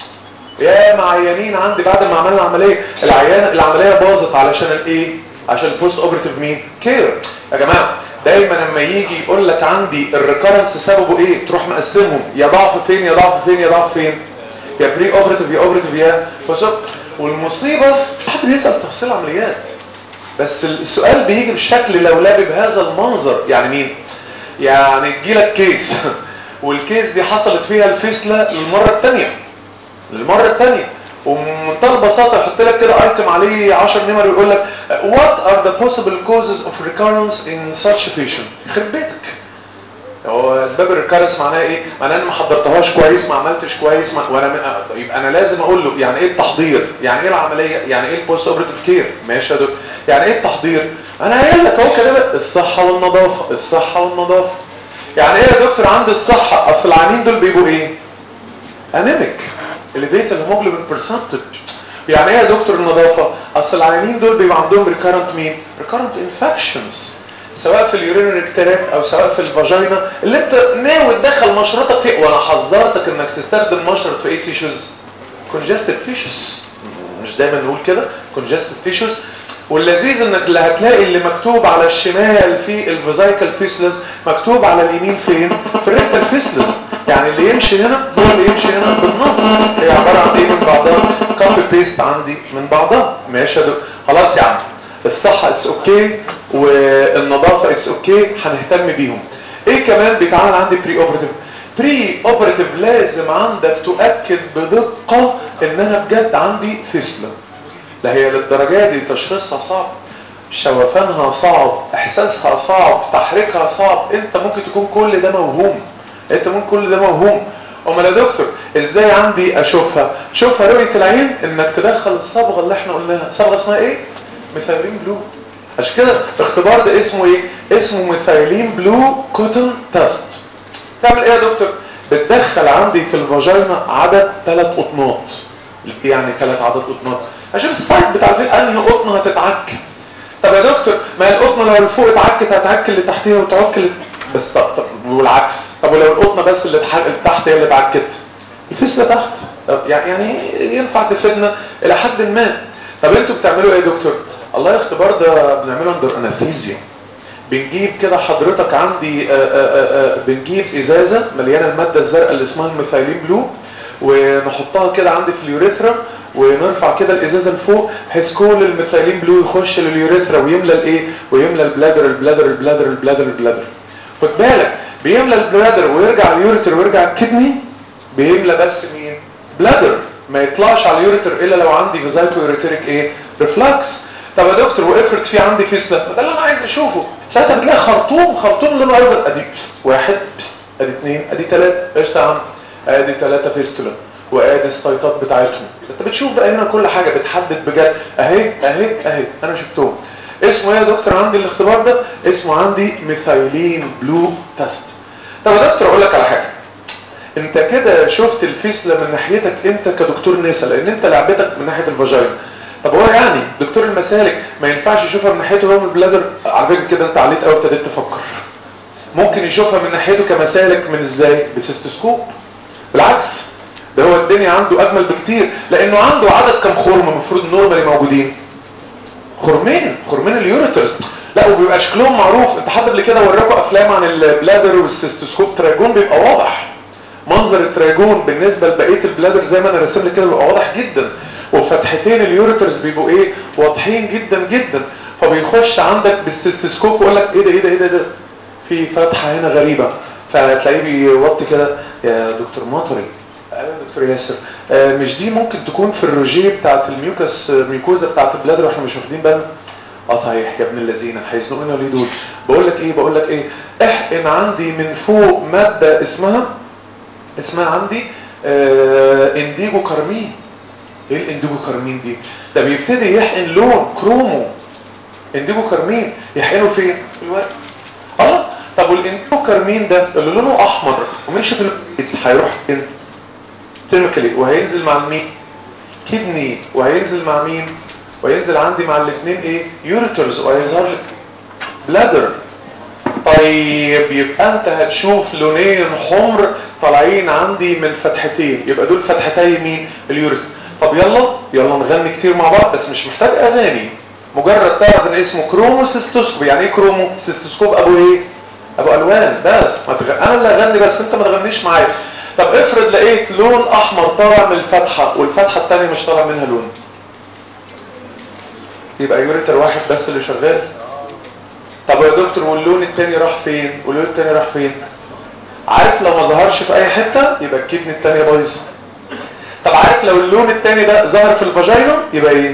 يا معينين عندي بعد ما عملنا العمليه العيان العمليه باظت علشان الايه عشان البوست اوبراتيف مين كير يا جماعه دايما لما يجي يقول لك عندي الريكرنس سببه ايه تروح مقسمهم يا ضعف فين يا ضعف فين يا ضعف فين يا بري اوبراتيف يا اوبراتيف يا بوست والمصيبه مش حد بيسال تفاصيل عمليات بس السؤال بيجي بشكل لولبي بهذا المنظر يعني مين يعني تجيلك كيس والكيس دي حصلت فيها الفيسلة للمرة الثانية للمرة الثانية ومنتهى البساطة يحط لك كده ايتم عليه 10 نمر ويقول لك what are the possible causes of recurrence in such a patient يخرب بيتك هو اسباب الريكارنس معناها ايه؟ معناها انا ما حضرتهاش كويس ما عملتش كويس ما وانا يبقى انا لازم اقول له يعني ايه التحضير؟ يعني ايه العمليه؟ يعني ايه البوست اوبريتيف كير؟ ماشي يا دكتور يعني ايه التحضير؟ انا قايل لك اهو كده الصحه والنظافه الصحه والنظافه يعني ايه يا دكتور عند الصحه اصل العيانين دول بيبقوا ايه؟ انيميك اليفيت الهيموجلوبين برسنتج يعني ايه يا دكتور النظافه؟ اصل العيانين دول بيبقى عندهم ريكارنت مين؟ ريكارنت انفكشنز سواء في اليورينري تراك او سواء في الفاجينا اللي انت ناوي تدخل مشرطك فيه وانا حذرتك انك تستخدم مشرط في ايه تيشوز كونجستيف تيشوز مش دايما نقول كده كونجستيف تيشوز واللذيذ انك اللي هتلاقي اللي مكتوب على الشمال في الفيزايكال فيسلس مكتوب على اليمين فين في الريكتال فيسلس يعني اللي يمشي هنا هو اللي يمشي هنا بالنص هي عباره عن ايه من بعضها كوبي بيست عندي من بعضها ماشي يا دكتور خلاص يا عم الصحة اتس اوكي والنظافة اتس اوكي هنهتم بيهم ايه كمان بيتعمل عندي بري اوبراتيف بري اوبراتيف لازم عندك تؤكد بدقة انها بجد عندي فيسلة لا هي للدرجة دي تشخيصها صعب شوفانها صعب احساسها صعب تحريكها صعب انت ممكن تكون كل ده موهوم انت ممكن كل ده موهوم امال يا دكتور ازاي عندي اشوفها شوفها رؤية العين انك تدخل الصبغة اللي احنا قلناها صبغة اسمها ايه ميثايلين بلو عشان كده الاختبار ده اسمه ايه اسمه ميثايلين بلو كوتن تيست تعمل ايه يا دكتور بتدخل عندي في الفاجينا عدد ثلاث قطنات يعني ثلاث عدد قطنات عشان السايت بتاع الفيل انهي قطنه هتتعك طب يا دكتور ما القطنه لو اللي فوق اتعكت هتعك اللي تحتيها وتعك اللي بس طب, طب والعكس طب ولو القطنه بس اللي تحت هي اللي اتعكت الفيسله تحت طب يعني ينفع تفيدنا الى حد ما طب انتوا بتعملوا ايه يا دكتور الله الاختبار ده بنعمله اندر انستيزيا بنجيب كده حضرتك عندي آآ آآ بنجيب ازازه مليانه الماده الزرقاء اللي اسمها الميثايلين بلو ونحطها كده عندي في اليوريثرا ونرفع كده الازازه لفوق بحيث كل الميثايلين بلو يخش لليوريثرا ويملى الايه ويملى البلادر البلادر البلادر البلادر البلادر خد بالك بيملى البلادر ويرجع اليوريثر ويرجع الكدني بيملى بس مين بلادر ما يطلعش على اليوريتر الا لو عندي فيزايكو يوريتريك ايه ريفلكس طب يا دكتور وافرض في عندي فيسلا ده اللي انا عايز اشوفه ساعتها بتلاقي خرطوم خرطوم لونه ازرق ادي بست واحد بست ادي اثنين ادي ثلاثه ايش يا عم ادي ثلاثه فيستولا وادي السيطات بتاعتهم انت بتشوف بقى هنا كل حاجه بتحدد بجد اهي اهي اهي انا شفتهم اسمه ايه يا دكتور عندي الاختبار ده اسمه عندي ميثايلين بلو تيست طب يا دكتور اقول لك على حاجه انت كده شفت الفيسلة من ناحيتك انت كدكتور نسا لان انت لعبتك من ناحية الفاجينا طب هو يعني دكتور المسالك ما ينفعش يشوفها من ناحيته هو من البلادر على فكره كده انت عليت قوي ابتديت تفكر ممكن يشوفها من ناحيته كمسالك من ازاي بسيستوسكوب بالعكس ده هو الدنيا عنده اجمل بكتير لانه عنده عدد كم خرم المفروض نورمالي موجودين خرمين خرمين اليوريترز لا وبيبقى شكلهم معروف انت حد قبل كده وراكم افلام عن البلادر والسيستوسكوب تراجون بيبقى واضح منظر التراجون بالنسبه لبقيه البلادر زي ما انا راسم لك كده بيبقى واضح جدا وفتحتين اليوريترز بيبقوا ايه واضحين جدا جدا فبيخش عندك بالسيستوسكوب ويقول لك ايه ده ايه ده ايه ده, ده في فتحه هنا غريبه فتلاقيه بيوطي كده يا دكتور مطري ايوه دكتور ياسر آه مش دي ممكن تكون في الروجيه بتاعت الميوكس ميوكوزا بتاعت البلادر واحنا مش واخدين بالنا اه صحيح يا ابن الذين هيزنقونا ليه دول بقول لك ايه بقول لك ايه احقن عندي من فوق ماده اسمها اسمها عندي آه انديجو كارمين ايه الانديجو كارمين دي ده بيبتدي يحقن لون كرومو انديجو كارمين يحقنه فين في الورق اه طب والانديجو كارمين ده اللي لونه احمر وماشي في البيت هيروح فين سيستميكالي وهينزل مع مين كدني وهينزل مع مين وينزل عندي مع الاثنين ايه يوريترز وهيظهر لك بلادر طيب يبقى انت هتشوف لونين حمر طالعين عندي من فتحتين يبقى دول فتحتي مين اليوريتر طب يلا يلا نغني كتير مع بعض بس مش محتاج اغاني مجرد تعرف ان اسمه كرومو سيستوسكوب يعني ايه كرومو سيستوسكوب ابو ايه ابو الوان بس ما تغ... انا اللي اغني بس انت ما تغنيش معايا طب افرض لقيت لون احمر طالع من الفتحه والفتحه الثانيه مش طالع منها لون يبقى يوريتر واحد بس اللي شغال طب يا دكتور واللون الثاني راح فين واللون الثاني راح فين عارف لو ما ظهرش في اي حته يبقى الكدني الثانيه بايظه طب عارف لو اللون الثاني ده ظهر في الفاجينا يبقى ايه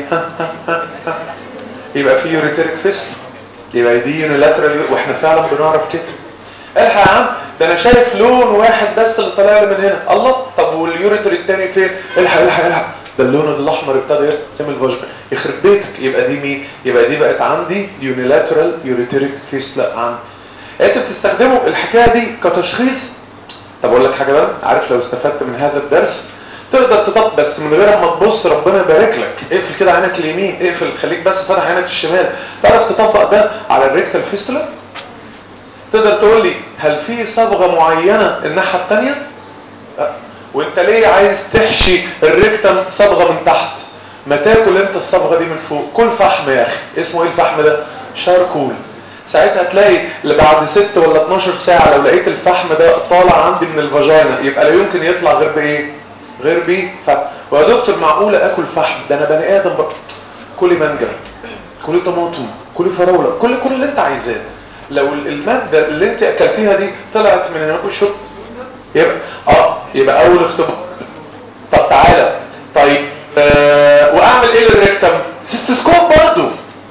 يبقى في يوريتريك فيست يبقى دي يونيلاترال واحنا فعلا بنعرف كده الحق يا عم ده انا شايف لون واحد بس اللي طالع لي من هنا الله طب واليوريتر الثاني فين الحق الحق الحق ده اللون الاحمر ابتدى يعمل فاجينا يخرب بيتك يبقى دي مين يبقى دي بقت عندي يونيلاترال يوريتريك فيست لا عندي انت بتستخدموا الحكايه دي كتشخيص طب اقول لك حاجه بقى عارف لو استفدت من هذا الدرس تقدر تطبق بس من غير ما تبص ربنا يبارك لك اقفل كده عينك اليمين اقفل خليك بس فاتح عينك الشمال تعرف تطبق ده على الريكتال فيستولا تقدر تقول لي هل في صبغه معينه الناحيه الثانيه وانت ليه عايز تحشي الريكتم صبغه من تحت ما تاكل انت الصبغه دي من فوق كل فحم يا اخي اسمه ايه الفحم ده شاركول ساعتها تلاقي اللي بعد 6 ولا 12 ساعه لو لقيت الفحم ده طالع عندي من الفاجينا يبقى لا يمكن يطلع غير بايه غير بيه فحم ويا دكتور معقوله اكل فحم ده انا بني ادم بقى كلي مانجا كلي طماطم كلي فراوله كل كل اللي انت عايزاه لو الماده اللي انت اكلتيها دي طلعت من هنا شوف يبقى اه يبقى اول اختبار طب تعالى طيب آه واعمل ايه للريكتم سيستوسكوب برضو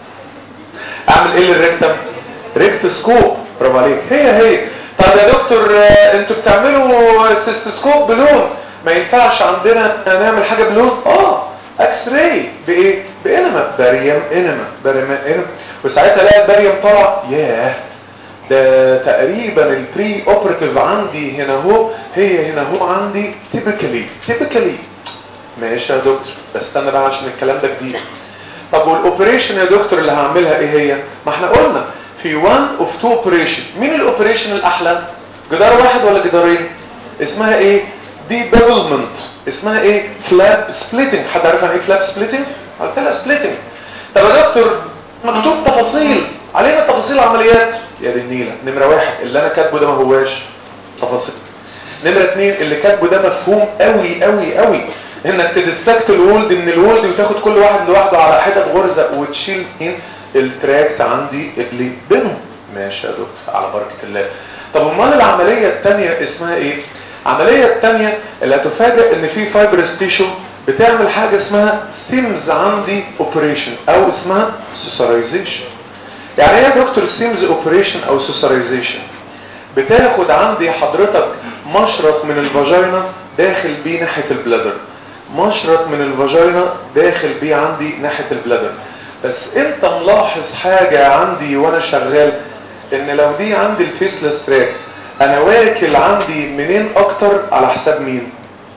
اعمل ايه للريكتم ريكتوسكوب برافو عليك هي هي طب يا دكتور آه انتوا بتعملوا سيستوسكوب بلون ما ينفعش عندنا نعمل حاجه بلون اه اكس راي بايه بانما باريم انما باريم انما وساعتها الاقي الباريم طلع ياه ده تقريبا البري اوبراتيف عندي هنا اهو هي هنا اهو عندي تيبيكالي تيبيكالي ماشي يا دكتور بستنى بقى عشان الكلام ده جديد طب والاوبريشن يا دكتور اللي هعملها ايه هي ما احنا قلنا في وان اوف تو اوبريشن مين الاوبريشن الاحلى جدار واحد ولا جدارين اسمها ايه دي ديفلوبمنت اسمها ايه فلاب سبليتنج حد عارف يعني ايه فلاب سبليتنج قلت لها سبليتنج طب يا دكتور مكتوب تفاصيل علينا تفاصيل العمليات يا دي النيله نمره واحد اللي انا كاتبه ده ما هواش تفاصيل نمره اثنين اللي كاتبه ده مفهوم قوي قوي قوي انك تدسكت الولد من الولد وتاخد كل واحد لوحده على حتت غرزه وتشيل مين التراكت عندي اللي بينهم ماشي يا دكتور على بركه الله طب امال العمليه الثانيه اسمها ايه العمليه الثانيه اللي هتفاجئ ان في فايبرس تيشو بتعمل حاجه اسمها سيمز عندي اوبريشن او اسمها سوسرايزيشن يعني ايه يا دكتور سيمز اوبريشن او سوسرايزيشن بتاخد عندي حضرتك مشرط من الفاجينا داخل بيه ناحيه البلادر مشرط من الفاجينا داخل بيه عندي ناحيه البلادر بس انت ملاحظ حاجه عندي وانا شغال ان لو دي عندي الفيسلس تراكت انا واكل عندي منين اكتر على حساب مين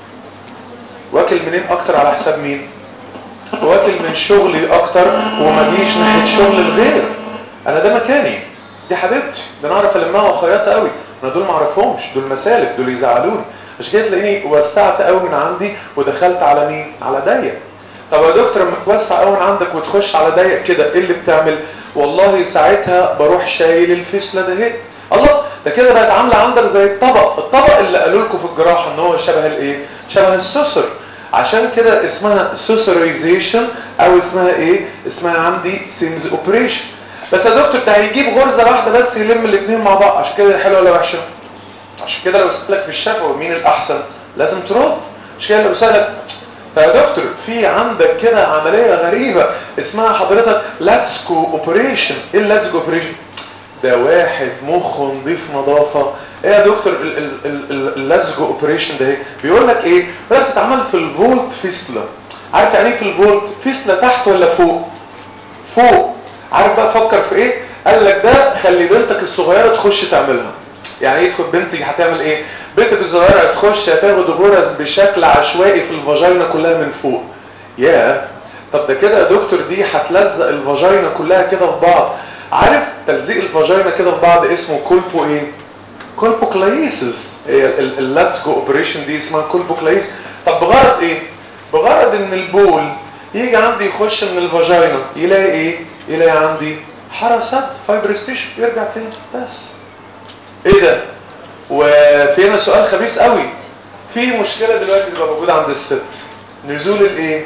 واكل منين اكتر على حساب مين واكل من شغلي اكتر وما جيش ناحيه شغل الغير انا ده مكاني دي حبيبتي ده انا اعرف المها واخيطها قوي انا دول ما اعرفهمش دول مسالك دول يزعلوني عشان كده تلاقيني وسعت قوي من عندي ودخلت على مين على ضيق طب يا دكتور لما توسع قوي من عندك وتخش على ضيق كده ايه اللي بتعمل والله ساعتها بروح شايل الفسله ده اهي الله ده كده بقت عامله عندك زي الطبق الطبق اللي قالوا لكم في الجراحه ان هو شبه الايه شبه السوسر عشان كده اسمها سوسرايزيشن او اسمها ايه اسمها عندي سيمز اوبريشن بس يا دكتور ده هيجيب غرزه واحده بس يلم الاثنين مع بعض عشان كده حلوه ولا وحشه عشان كده لو سالك في الشفوي مين الاحسن لازم ترد عشان كده لو سالك يا دكتور في عندك كده عمليه غريبه اسمها حضرتك لاتسكو اوبريشن ايه اللاتسكو اوبريشن ده واحد مخه نضيف نظافه ايه يا دكتور اللاتسكو اوبريشن ده ايه بيقول لك ايه ده بتتعمل في الفولت فيستلا عارف يعني ايه في الفولت فيستلا تحت ولا فوق فوق عارف بقى فكر في ايه قال لك ده خلي بنتك الصغيره تخش تعملها يعني ايه تاخد بنتك هتعمل ايه بنتك الصغيره هتخش هتاخد غرز بشكل عشوائي في الفاجينا كلها من فوق يا طب ده كده يا دكتور دي هتلزق الفاجينا كلها كده في بعض عارف تلزيق الفاجينا كده في بعض اسمه كولبو ايه كولبوكلايسيس هي اللاتسكو اوبريشن دي اسمها كولبوكلايس طب بغرض ايه بغرض ان البول يجي عندي يخش من الفاجينا يلاقي ايه يلاقي عندي حرسات فايبرستيشن يرجع تاني بس ايه ده وفي هنا سؤال خبيث قوي في مشكله دلوقتي تبقى موجوده عند الست نزول الايه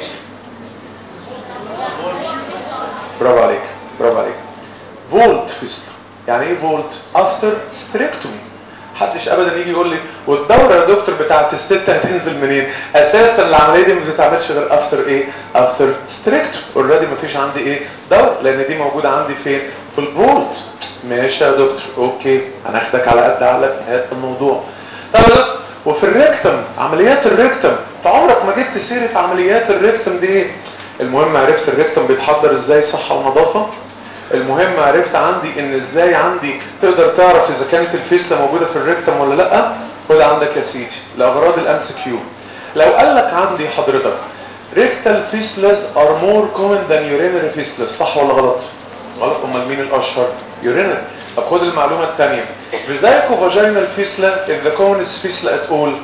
برافو عليك برافو عليك فولت فيست يعني ايه فولت افتر ستريكتومي محدش ابدا يجي يقول لي والدوره يا دكتور بتاعت الست هتنزل منين اساسا العمليه دي ما بتتعملش غير افتر ايه افتر ستريكت اوريدي ما فيش عندي ايه دوره لان دي موجوده عندي فين في الفولت ماشي يا دكتور اوكي هناخدك على قد عقلك في هذا الموضوع طب يا دكتور وفي الريكتم عمليات الريكتم انت عمرك ما جبت سيره عمليات الريكتم دي ايه المهم عرفت الريكتم بيتحضر ازاي صحه ونظافه المهم عرفت عندي ان ازاي عندي تقدر تعرف اذا كانت الفيسلا موجوده في الريكتم ولا لا خد عندك يا سيدي لاغراض الام سي كيو لو قال لك عندي حضرتك ريكتال فيسلاز ار مور كومن ذان يورينري فيسلاز صح ولا غلط غلط امال مين الاشهر يورينري طب خد المعلومه الثانيه فيزايكو فاجينال فيسلا اذا كونس فيسلا ات اول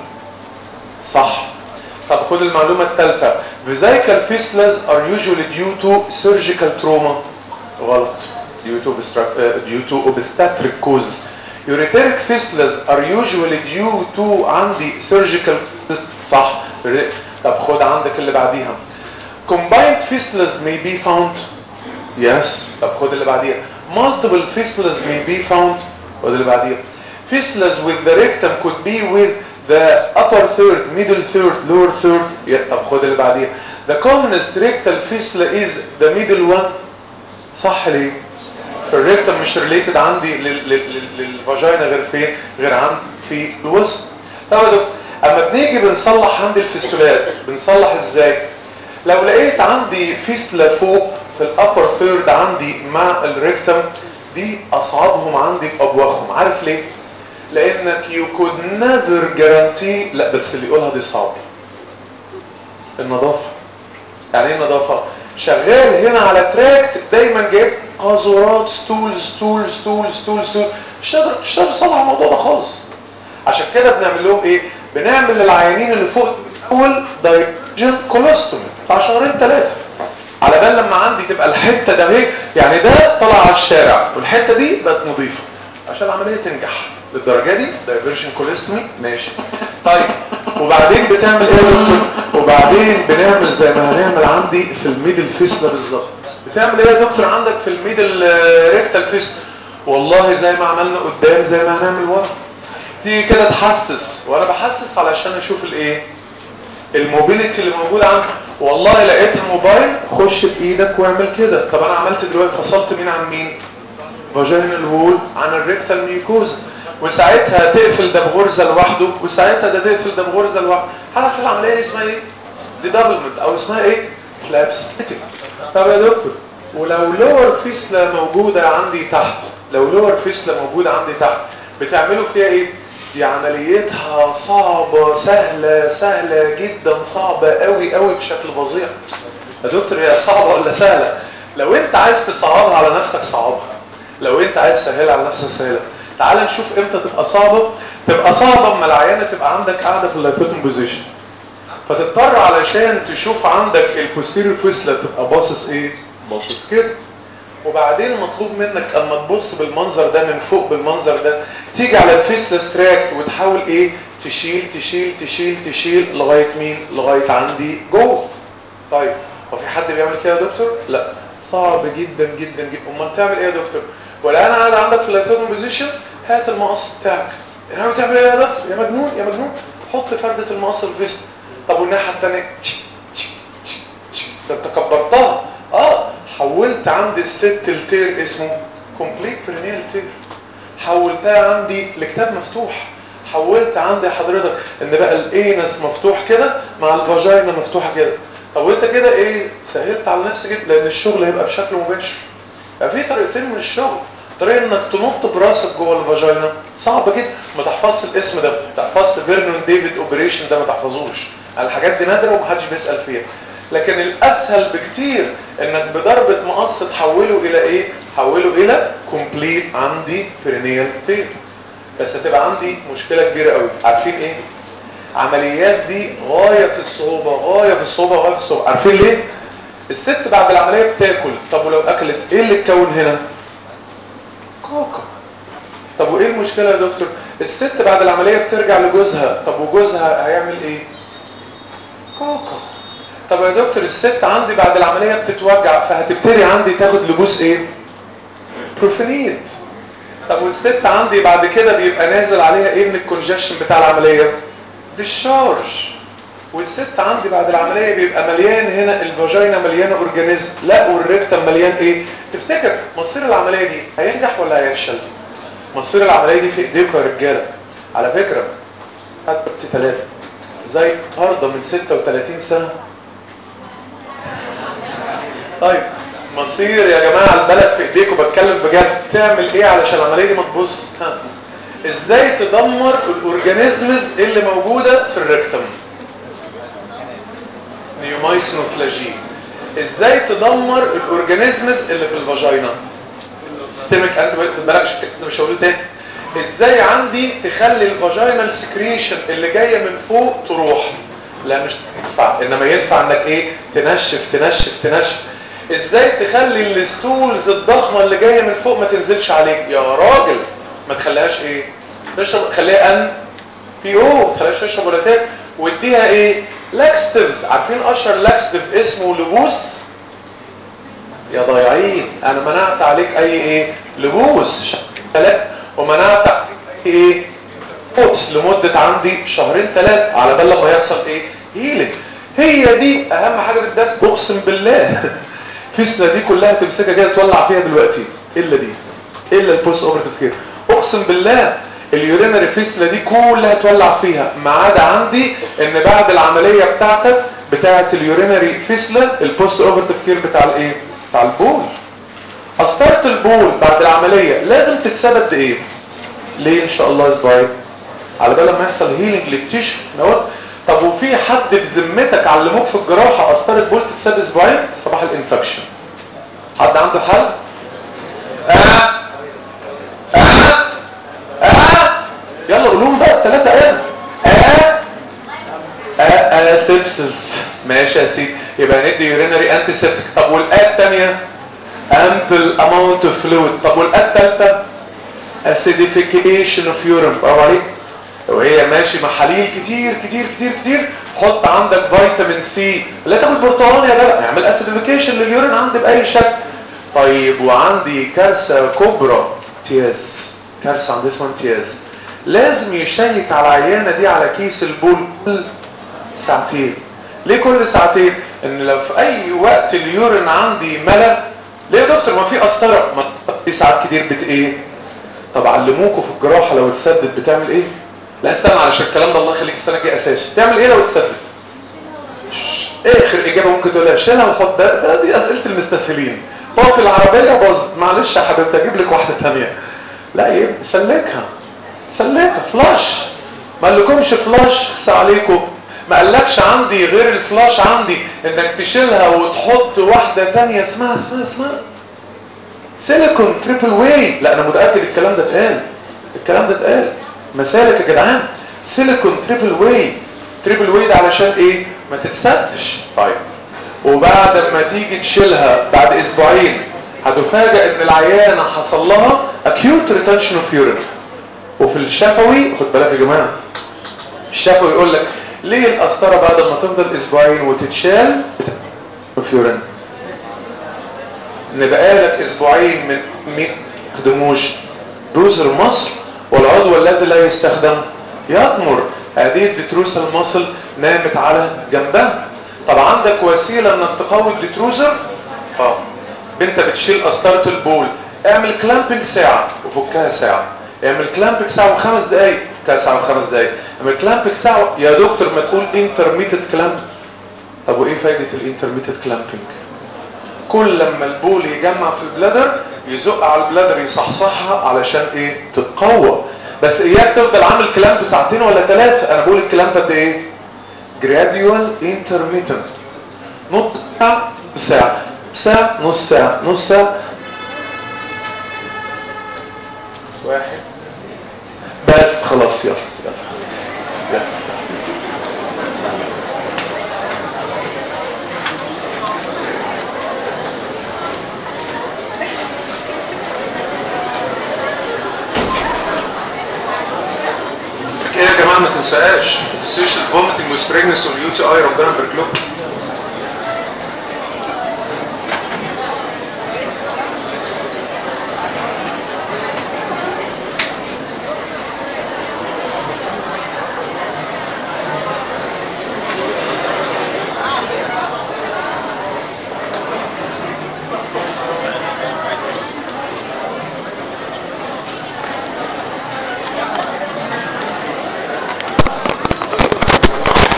صح طب خد المعلومه الثالثه فيزايكال فيسلاز ار يوجوالي ديو تو سيرجيكال تروما غلط due to, uh, due to obstetric causes. Ureteric fistulas are usually due to عندي surgical صح طب خد عندك اللي بعديها combined fistulas may be found yes طب خد اللي بعديها multiple fistulas may be found خد اللي بعديها fistulas with the rectum could be with the upper third middle third lower third yeah. طب خد اللي بعديها the commonest rectal fistula is the middle one صح ليه الريكتم مش ريليتد عندي للفاجينا غير فين غير عند في الوسط طب يا دكتور اما بنيجي بنصلح عندي الفيستولات بنصلح ازاي لو لقيت عندي فيستلا فوق في الابر ثيرد عندي مع الريكتم دي اصعبهم عندي بابواخهم عارف ليه لانك يو كود نيفر جارانتي لا بس اللي يقولها دي صعب النظافه يعني ايه النظافه شغال هنا على تراكت دايما جايب قاذورات ستول ستول ستول ستول ستول مش تقدر مش تقدر تصلح الموضوع ده خالص عشان كده بنعمل لهم ايه بنعمل للعيانين اللي فوق اول دايجن كولوستومي بتاع شهرين ثلاثه على بال لما عندي تبقى الحته ده اهي يعني ده طلع على الشارع والحته دي بقت نظيفه عشان العمليه تنجح للدرجه دي دايفرجن كوليستومي ماشي طيب وبعدين بتعمل ايه يا دكتور وبعدين بنعمل زي ما هنعمل عندي في الميدل فيسلا بالظبط بتعمل ايه يا دكتور عندك في الميدل ريكتال فيسلا والله زي ما عملنا قدام زي ما هنعمل ورا تيجي كده تحسس وانا بحسس علشان اشوف الايه الموبيليتي اللي موجوده عندك والله لقيت الموبايل خش بايدك واعمل كده طب انا عملت دلوقتي فصلت مين عن مين فاجينال وول عن الريكتال ميوكوزا وساعتها تقفل ده بغرزه لوحده وساعتها ده تقفل ده بغرزه لوحده عارف العمليه دي اسمها ايه دي دبلمنت او اسمها ايه فلابسكيتنج طب يا دكتور ولو لور فيسلا موجوده عندي تحت لو لور فيسلا موجوده عندي تحت بتعملوا فيها ايه دي عمليتها صعبة سهلة سهلة جدا صعبة قوي قوي بشكل فظيع يا دكتور هي صعبة ولا سهلة لو انت عايز تصعبها على نفسك صعبها لو انت عايز تسهلها على نفسك سهلها تعال نشوف امتى تبقى صعبه تبقى صعبه اما العيانه تبقى عندك قاعده في اللايفوتوم بوزيشن فتضطر علشان تشوف عندك البوستيريور فيسلا تبقى باصص ايه باصص كده وبعدين مطلوب منك اما تبص بالمنظر ده من فوق بالمنظر ده تيجي على الفيسلا ستراكت وتحاول ايه تشيل تشيل تشيل تشيل لغايه مين لغايه عندي جوه طيب هو في حد بيعمل كده يا دكتور لا صعب جدا جدا جدا امال تعمل ايه يا دكتور ولا انا قاعد عندك في اللايتون بوزيشن هات المقص بتاعك يعني بتعمل ايه يا دكتور يا مجنون يا مجنون حط فردة المقص في الفيست طب والناحيه الثانيه ده انت كبرتها اه حولت عندي الست التير اسمه كومبليت برينيال تير حولتها عندي لكتاب مفتوح حولت عندي حضرتك ان بقى الانس مفتوح كده مع الفاجينا مفتوحه كده طب وانت كده ايه سهلت على نفسك جدا لان الشغل هيبقى بشكل مباشر ففي طريقتين من الشغل طريقه انك تنط براسك جوه الفاجينا صعب جدا ما تحفظش الاسم ده ما تحفظش فيرنون ديفيد اوبريشن ده ما تحفظوش الحاجات دي نادره ومحدش بيسال فيها لكن الاسهل بكتير انك بضربه مقص تحوله الى ايه تحوله الى كومبليت عندي بيرينيال تير بس هتبقى عندي مشكله كبيره قوي عارفين ايه عمليات دي غايه في الصعوبه غايه في الصعوبه غايه في الصعوبه عارفين ليه الست بعد العمليه بتاكل طب ولو اكلت ايه اللي اتكون هنا كاكا طب وايه المشكله يا دكتور الست بعد العمليه بترجع لجوزها طب وجوزها هيعمل ايه كاكا طب يا دكتور الست عندي بعد العمليه بتتوجع فهتبتدي عندي تاخد لبوس ايه بروفينيد طب والست عندي بعد كده بيبقى نازل عليها ايه من الكونجكشن بتاع العمليه ديشارج والست عندي بعد العمليه بيبقى مليان هنا الفاجينا مليانه اورجانيزم لا والريكتم مليان ايه تفتكر مصير العمليه دي هينجح ولا هيفشل مصير العمليه دي في ايديكم يا رجاله على فكره حتى ثلاثه زي النهارده من 36 سنه طيب مصير يا جماعه البلد في ايديكم بتكلم بجد تعمل ايه علشان العمليه دي ما تبص ها ازاي تدمر الاورجانيزمز اللي موجوده في الريكتم نيومايسين وفلاجين ازاي تدمر الاورجانيزمز اللي في الفاجينا سيستميك انت بلاش مش هقول تاني ازاي عندي تخلي الفاجينال سكريشن اللي جايه من فوق تروح لا مش ينفع انما ينفع انك ايه تنشف تنشف تنشف ازاي تخلي الستولز الضخمه اللي جايه من فوق ما تنزلش عليك يا راجل ما تخليهاش ايه تشرب خليها ان بي او ما تخليهاش تشرب ولا تاكل واديها ايه لاكستيفز عارفين اشهر لاكستيف اسمه لبوس يا ضايعين انا منعت عليك اي ايه لبوس لا ومنعت عليك ايه قدس لمدة عندي شهرين ثلاثة على بال لما يحصل ايه هيلك هي دي اهم حاجة في الدرس اقسم بالله الفيسلا دي كلها تمسكها كده تولع فيها دلوقتي الا دي الا البوست اوبرتيف كير اقسم بالله اليورينري فيسلا دي كلها تولع فيها ما عدا عندي ان بعد العمليه بتاعتك بتاعه اليورينري فيسلا البوست اوبرتيف كير بتاع الايه بتاع البول قسطره البول بعد العمليه لازم تتساب قد ايه ليه ان شاء الله اسبوعين على بال ما يحصل هيلينج للتيشو طب وفي حد بذمتك علموك في الجراحه قسطره بول تتساب اسبوعين صباح الانفكشن حد عنده حل آه. آه. آه. يلا قولوهم بقى الثلاثه ايه آه. آه. آه. سيبسس ماشي يا سيدي يبقى ندي يورينري انتي سيبتك طب والآية الثانيه ample amount of fluid طب والآية الثالثه acidification of urine برافو عليك وهي ماشي محاليل كتير كتير كتير كتير حط عندك فيتامين سي لا تاكل برتقال يا جدع اعمل اسيديفيكيشن لليورين عندي باي شكل طيب وعندي كارثه كبرى امتياز كارثه عندي اسمها امتياز لازم يشيك على العيانه دي على كيس البول كل ساعتين ليه كل ساعتين ان لو في اي وقت اليورين عندي ملا ليه يا دكتور ما في قسطره ما في ساعات كتير بت ايه طب علموكوا في الجراحه لو اتسدد بتعمل ايه لا استنى علشان الكلام ده الله يخليك السنه الجايه اساسي تعمل ايه لو اتسدد اخر اجابه ممكن تقولها شيلها وحط ده, ده دي اسئله المستسهلين هو في العربيه باظت معلش يا حبيبتي اجيب لك واحده ثانيه لا ايه سلكها سلكها فلاش ما قالكمش فلاش خس عليكم ما قالكش عندي غير الفلاش عندي انك تشيلها وتحط واحده ثانيه اسمها اسمها اسمها سيليكون تريبل واي لا انا متاكد الكلام ده اتقال الكلام ده اتقال مسالك يا جدعان سيليكون تريبل واي تريبل واي ده علشان ايه ما تتسدش طيب وبعد ما تيجي تشيلها بعد اسبوعين هتفاجئ ان العيانه حصل لها acute retention of urine وفي الشفوي خد بالك يا جماعه الشفوي يقول لك ليه القسطره بعد ما تفضل اسبوعين وتتشال of urine ان بقالك اسبوعين من ما تخدموش بروزر مصر والعضو الذي لا يستخدم يضمر هذه الديتروسال مصل نامت على جنبها طب عندك وسيلة انك تقوي الديتروزر اه بنت بتشيل قسطرة البول اعمل كلامبنج ساعة وفكها ساعة اعمل كلامبنج ساعة وخمس دقايق فكها ساعة وخمس دقايق اعمل كلامبنج ساعة يا دكتور ما تقول انترميتد كلامبنج طب وايه فايدة الانترميتد كلامبنج كل لما البول يجمع في البلادر يزق على البلادر يصحصحها علشان ايه تتقوى بس اياك تفضل عامل كلام ساعتين ولا ثلاثة انا بقول الكلام ده ايه gradual intermittent نص ساعة ساعة ساعة نص ساعة نص ساعة واحد بس خلاص يلا يلا يلا ايه يا جماعه ما تنساش ما تنسوش الفوميتنج والسبرينجنس واليو تي اي ربنا يبارك لكم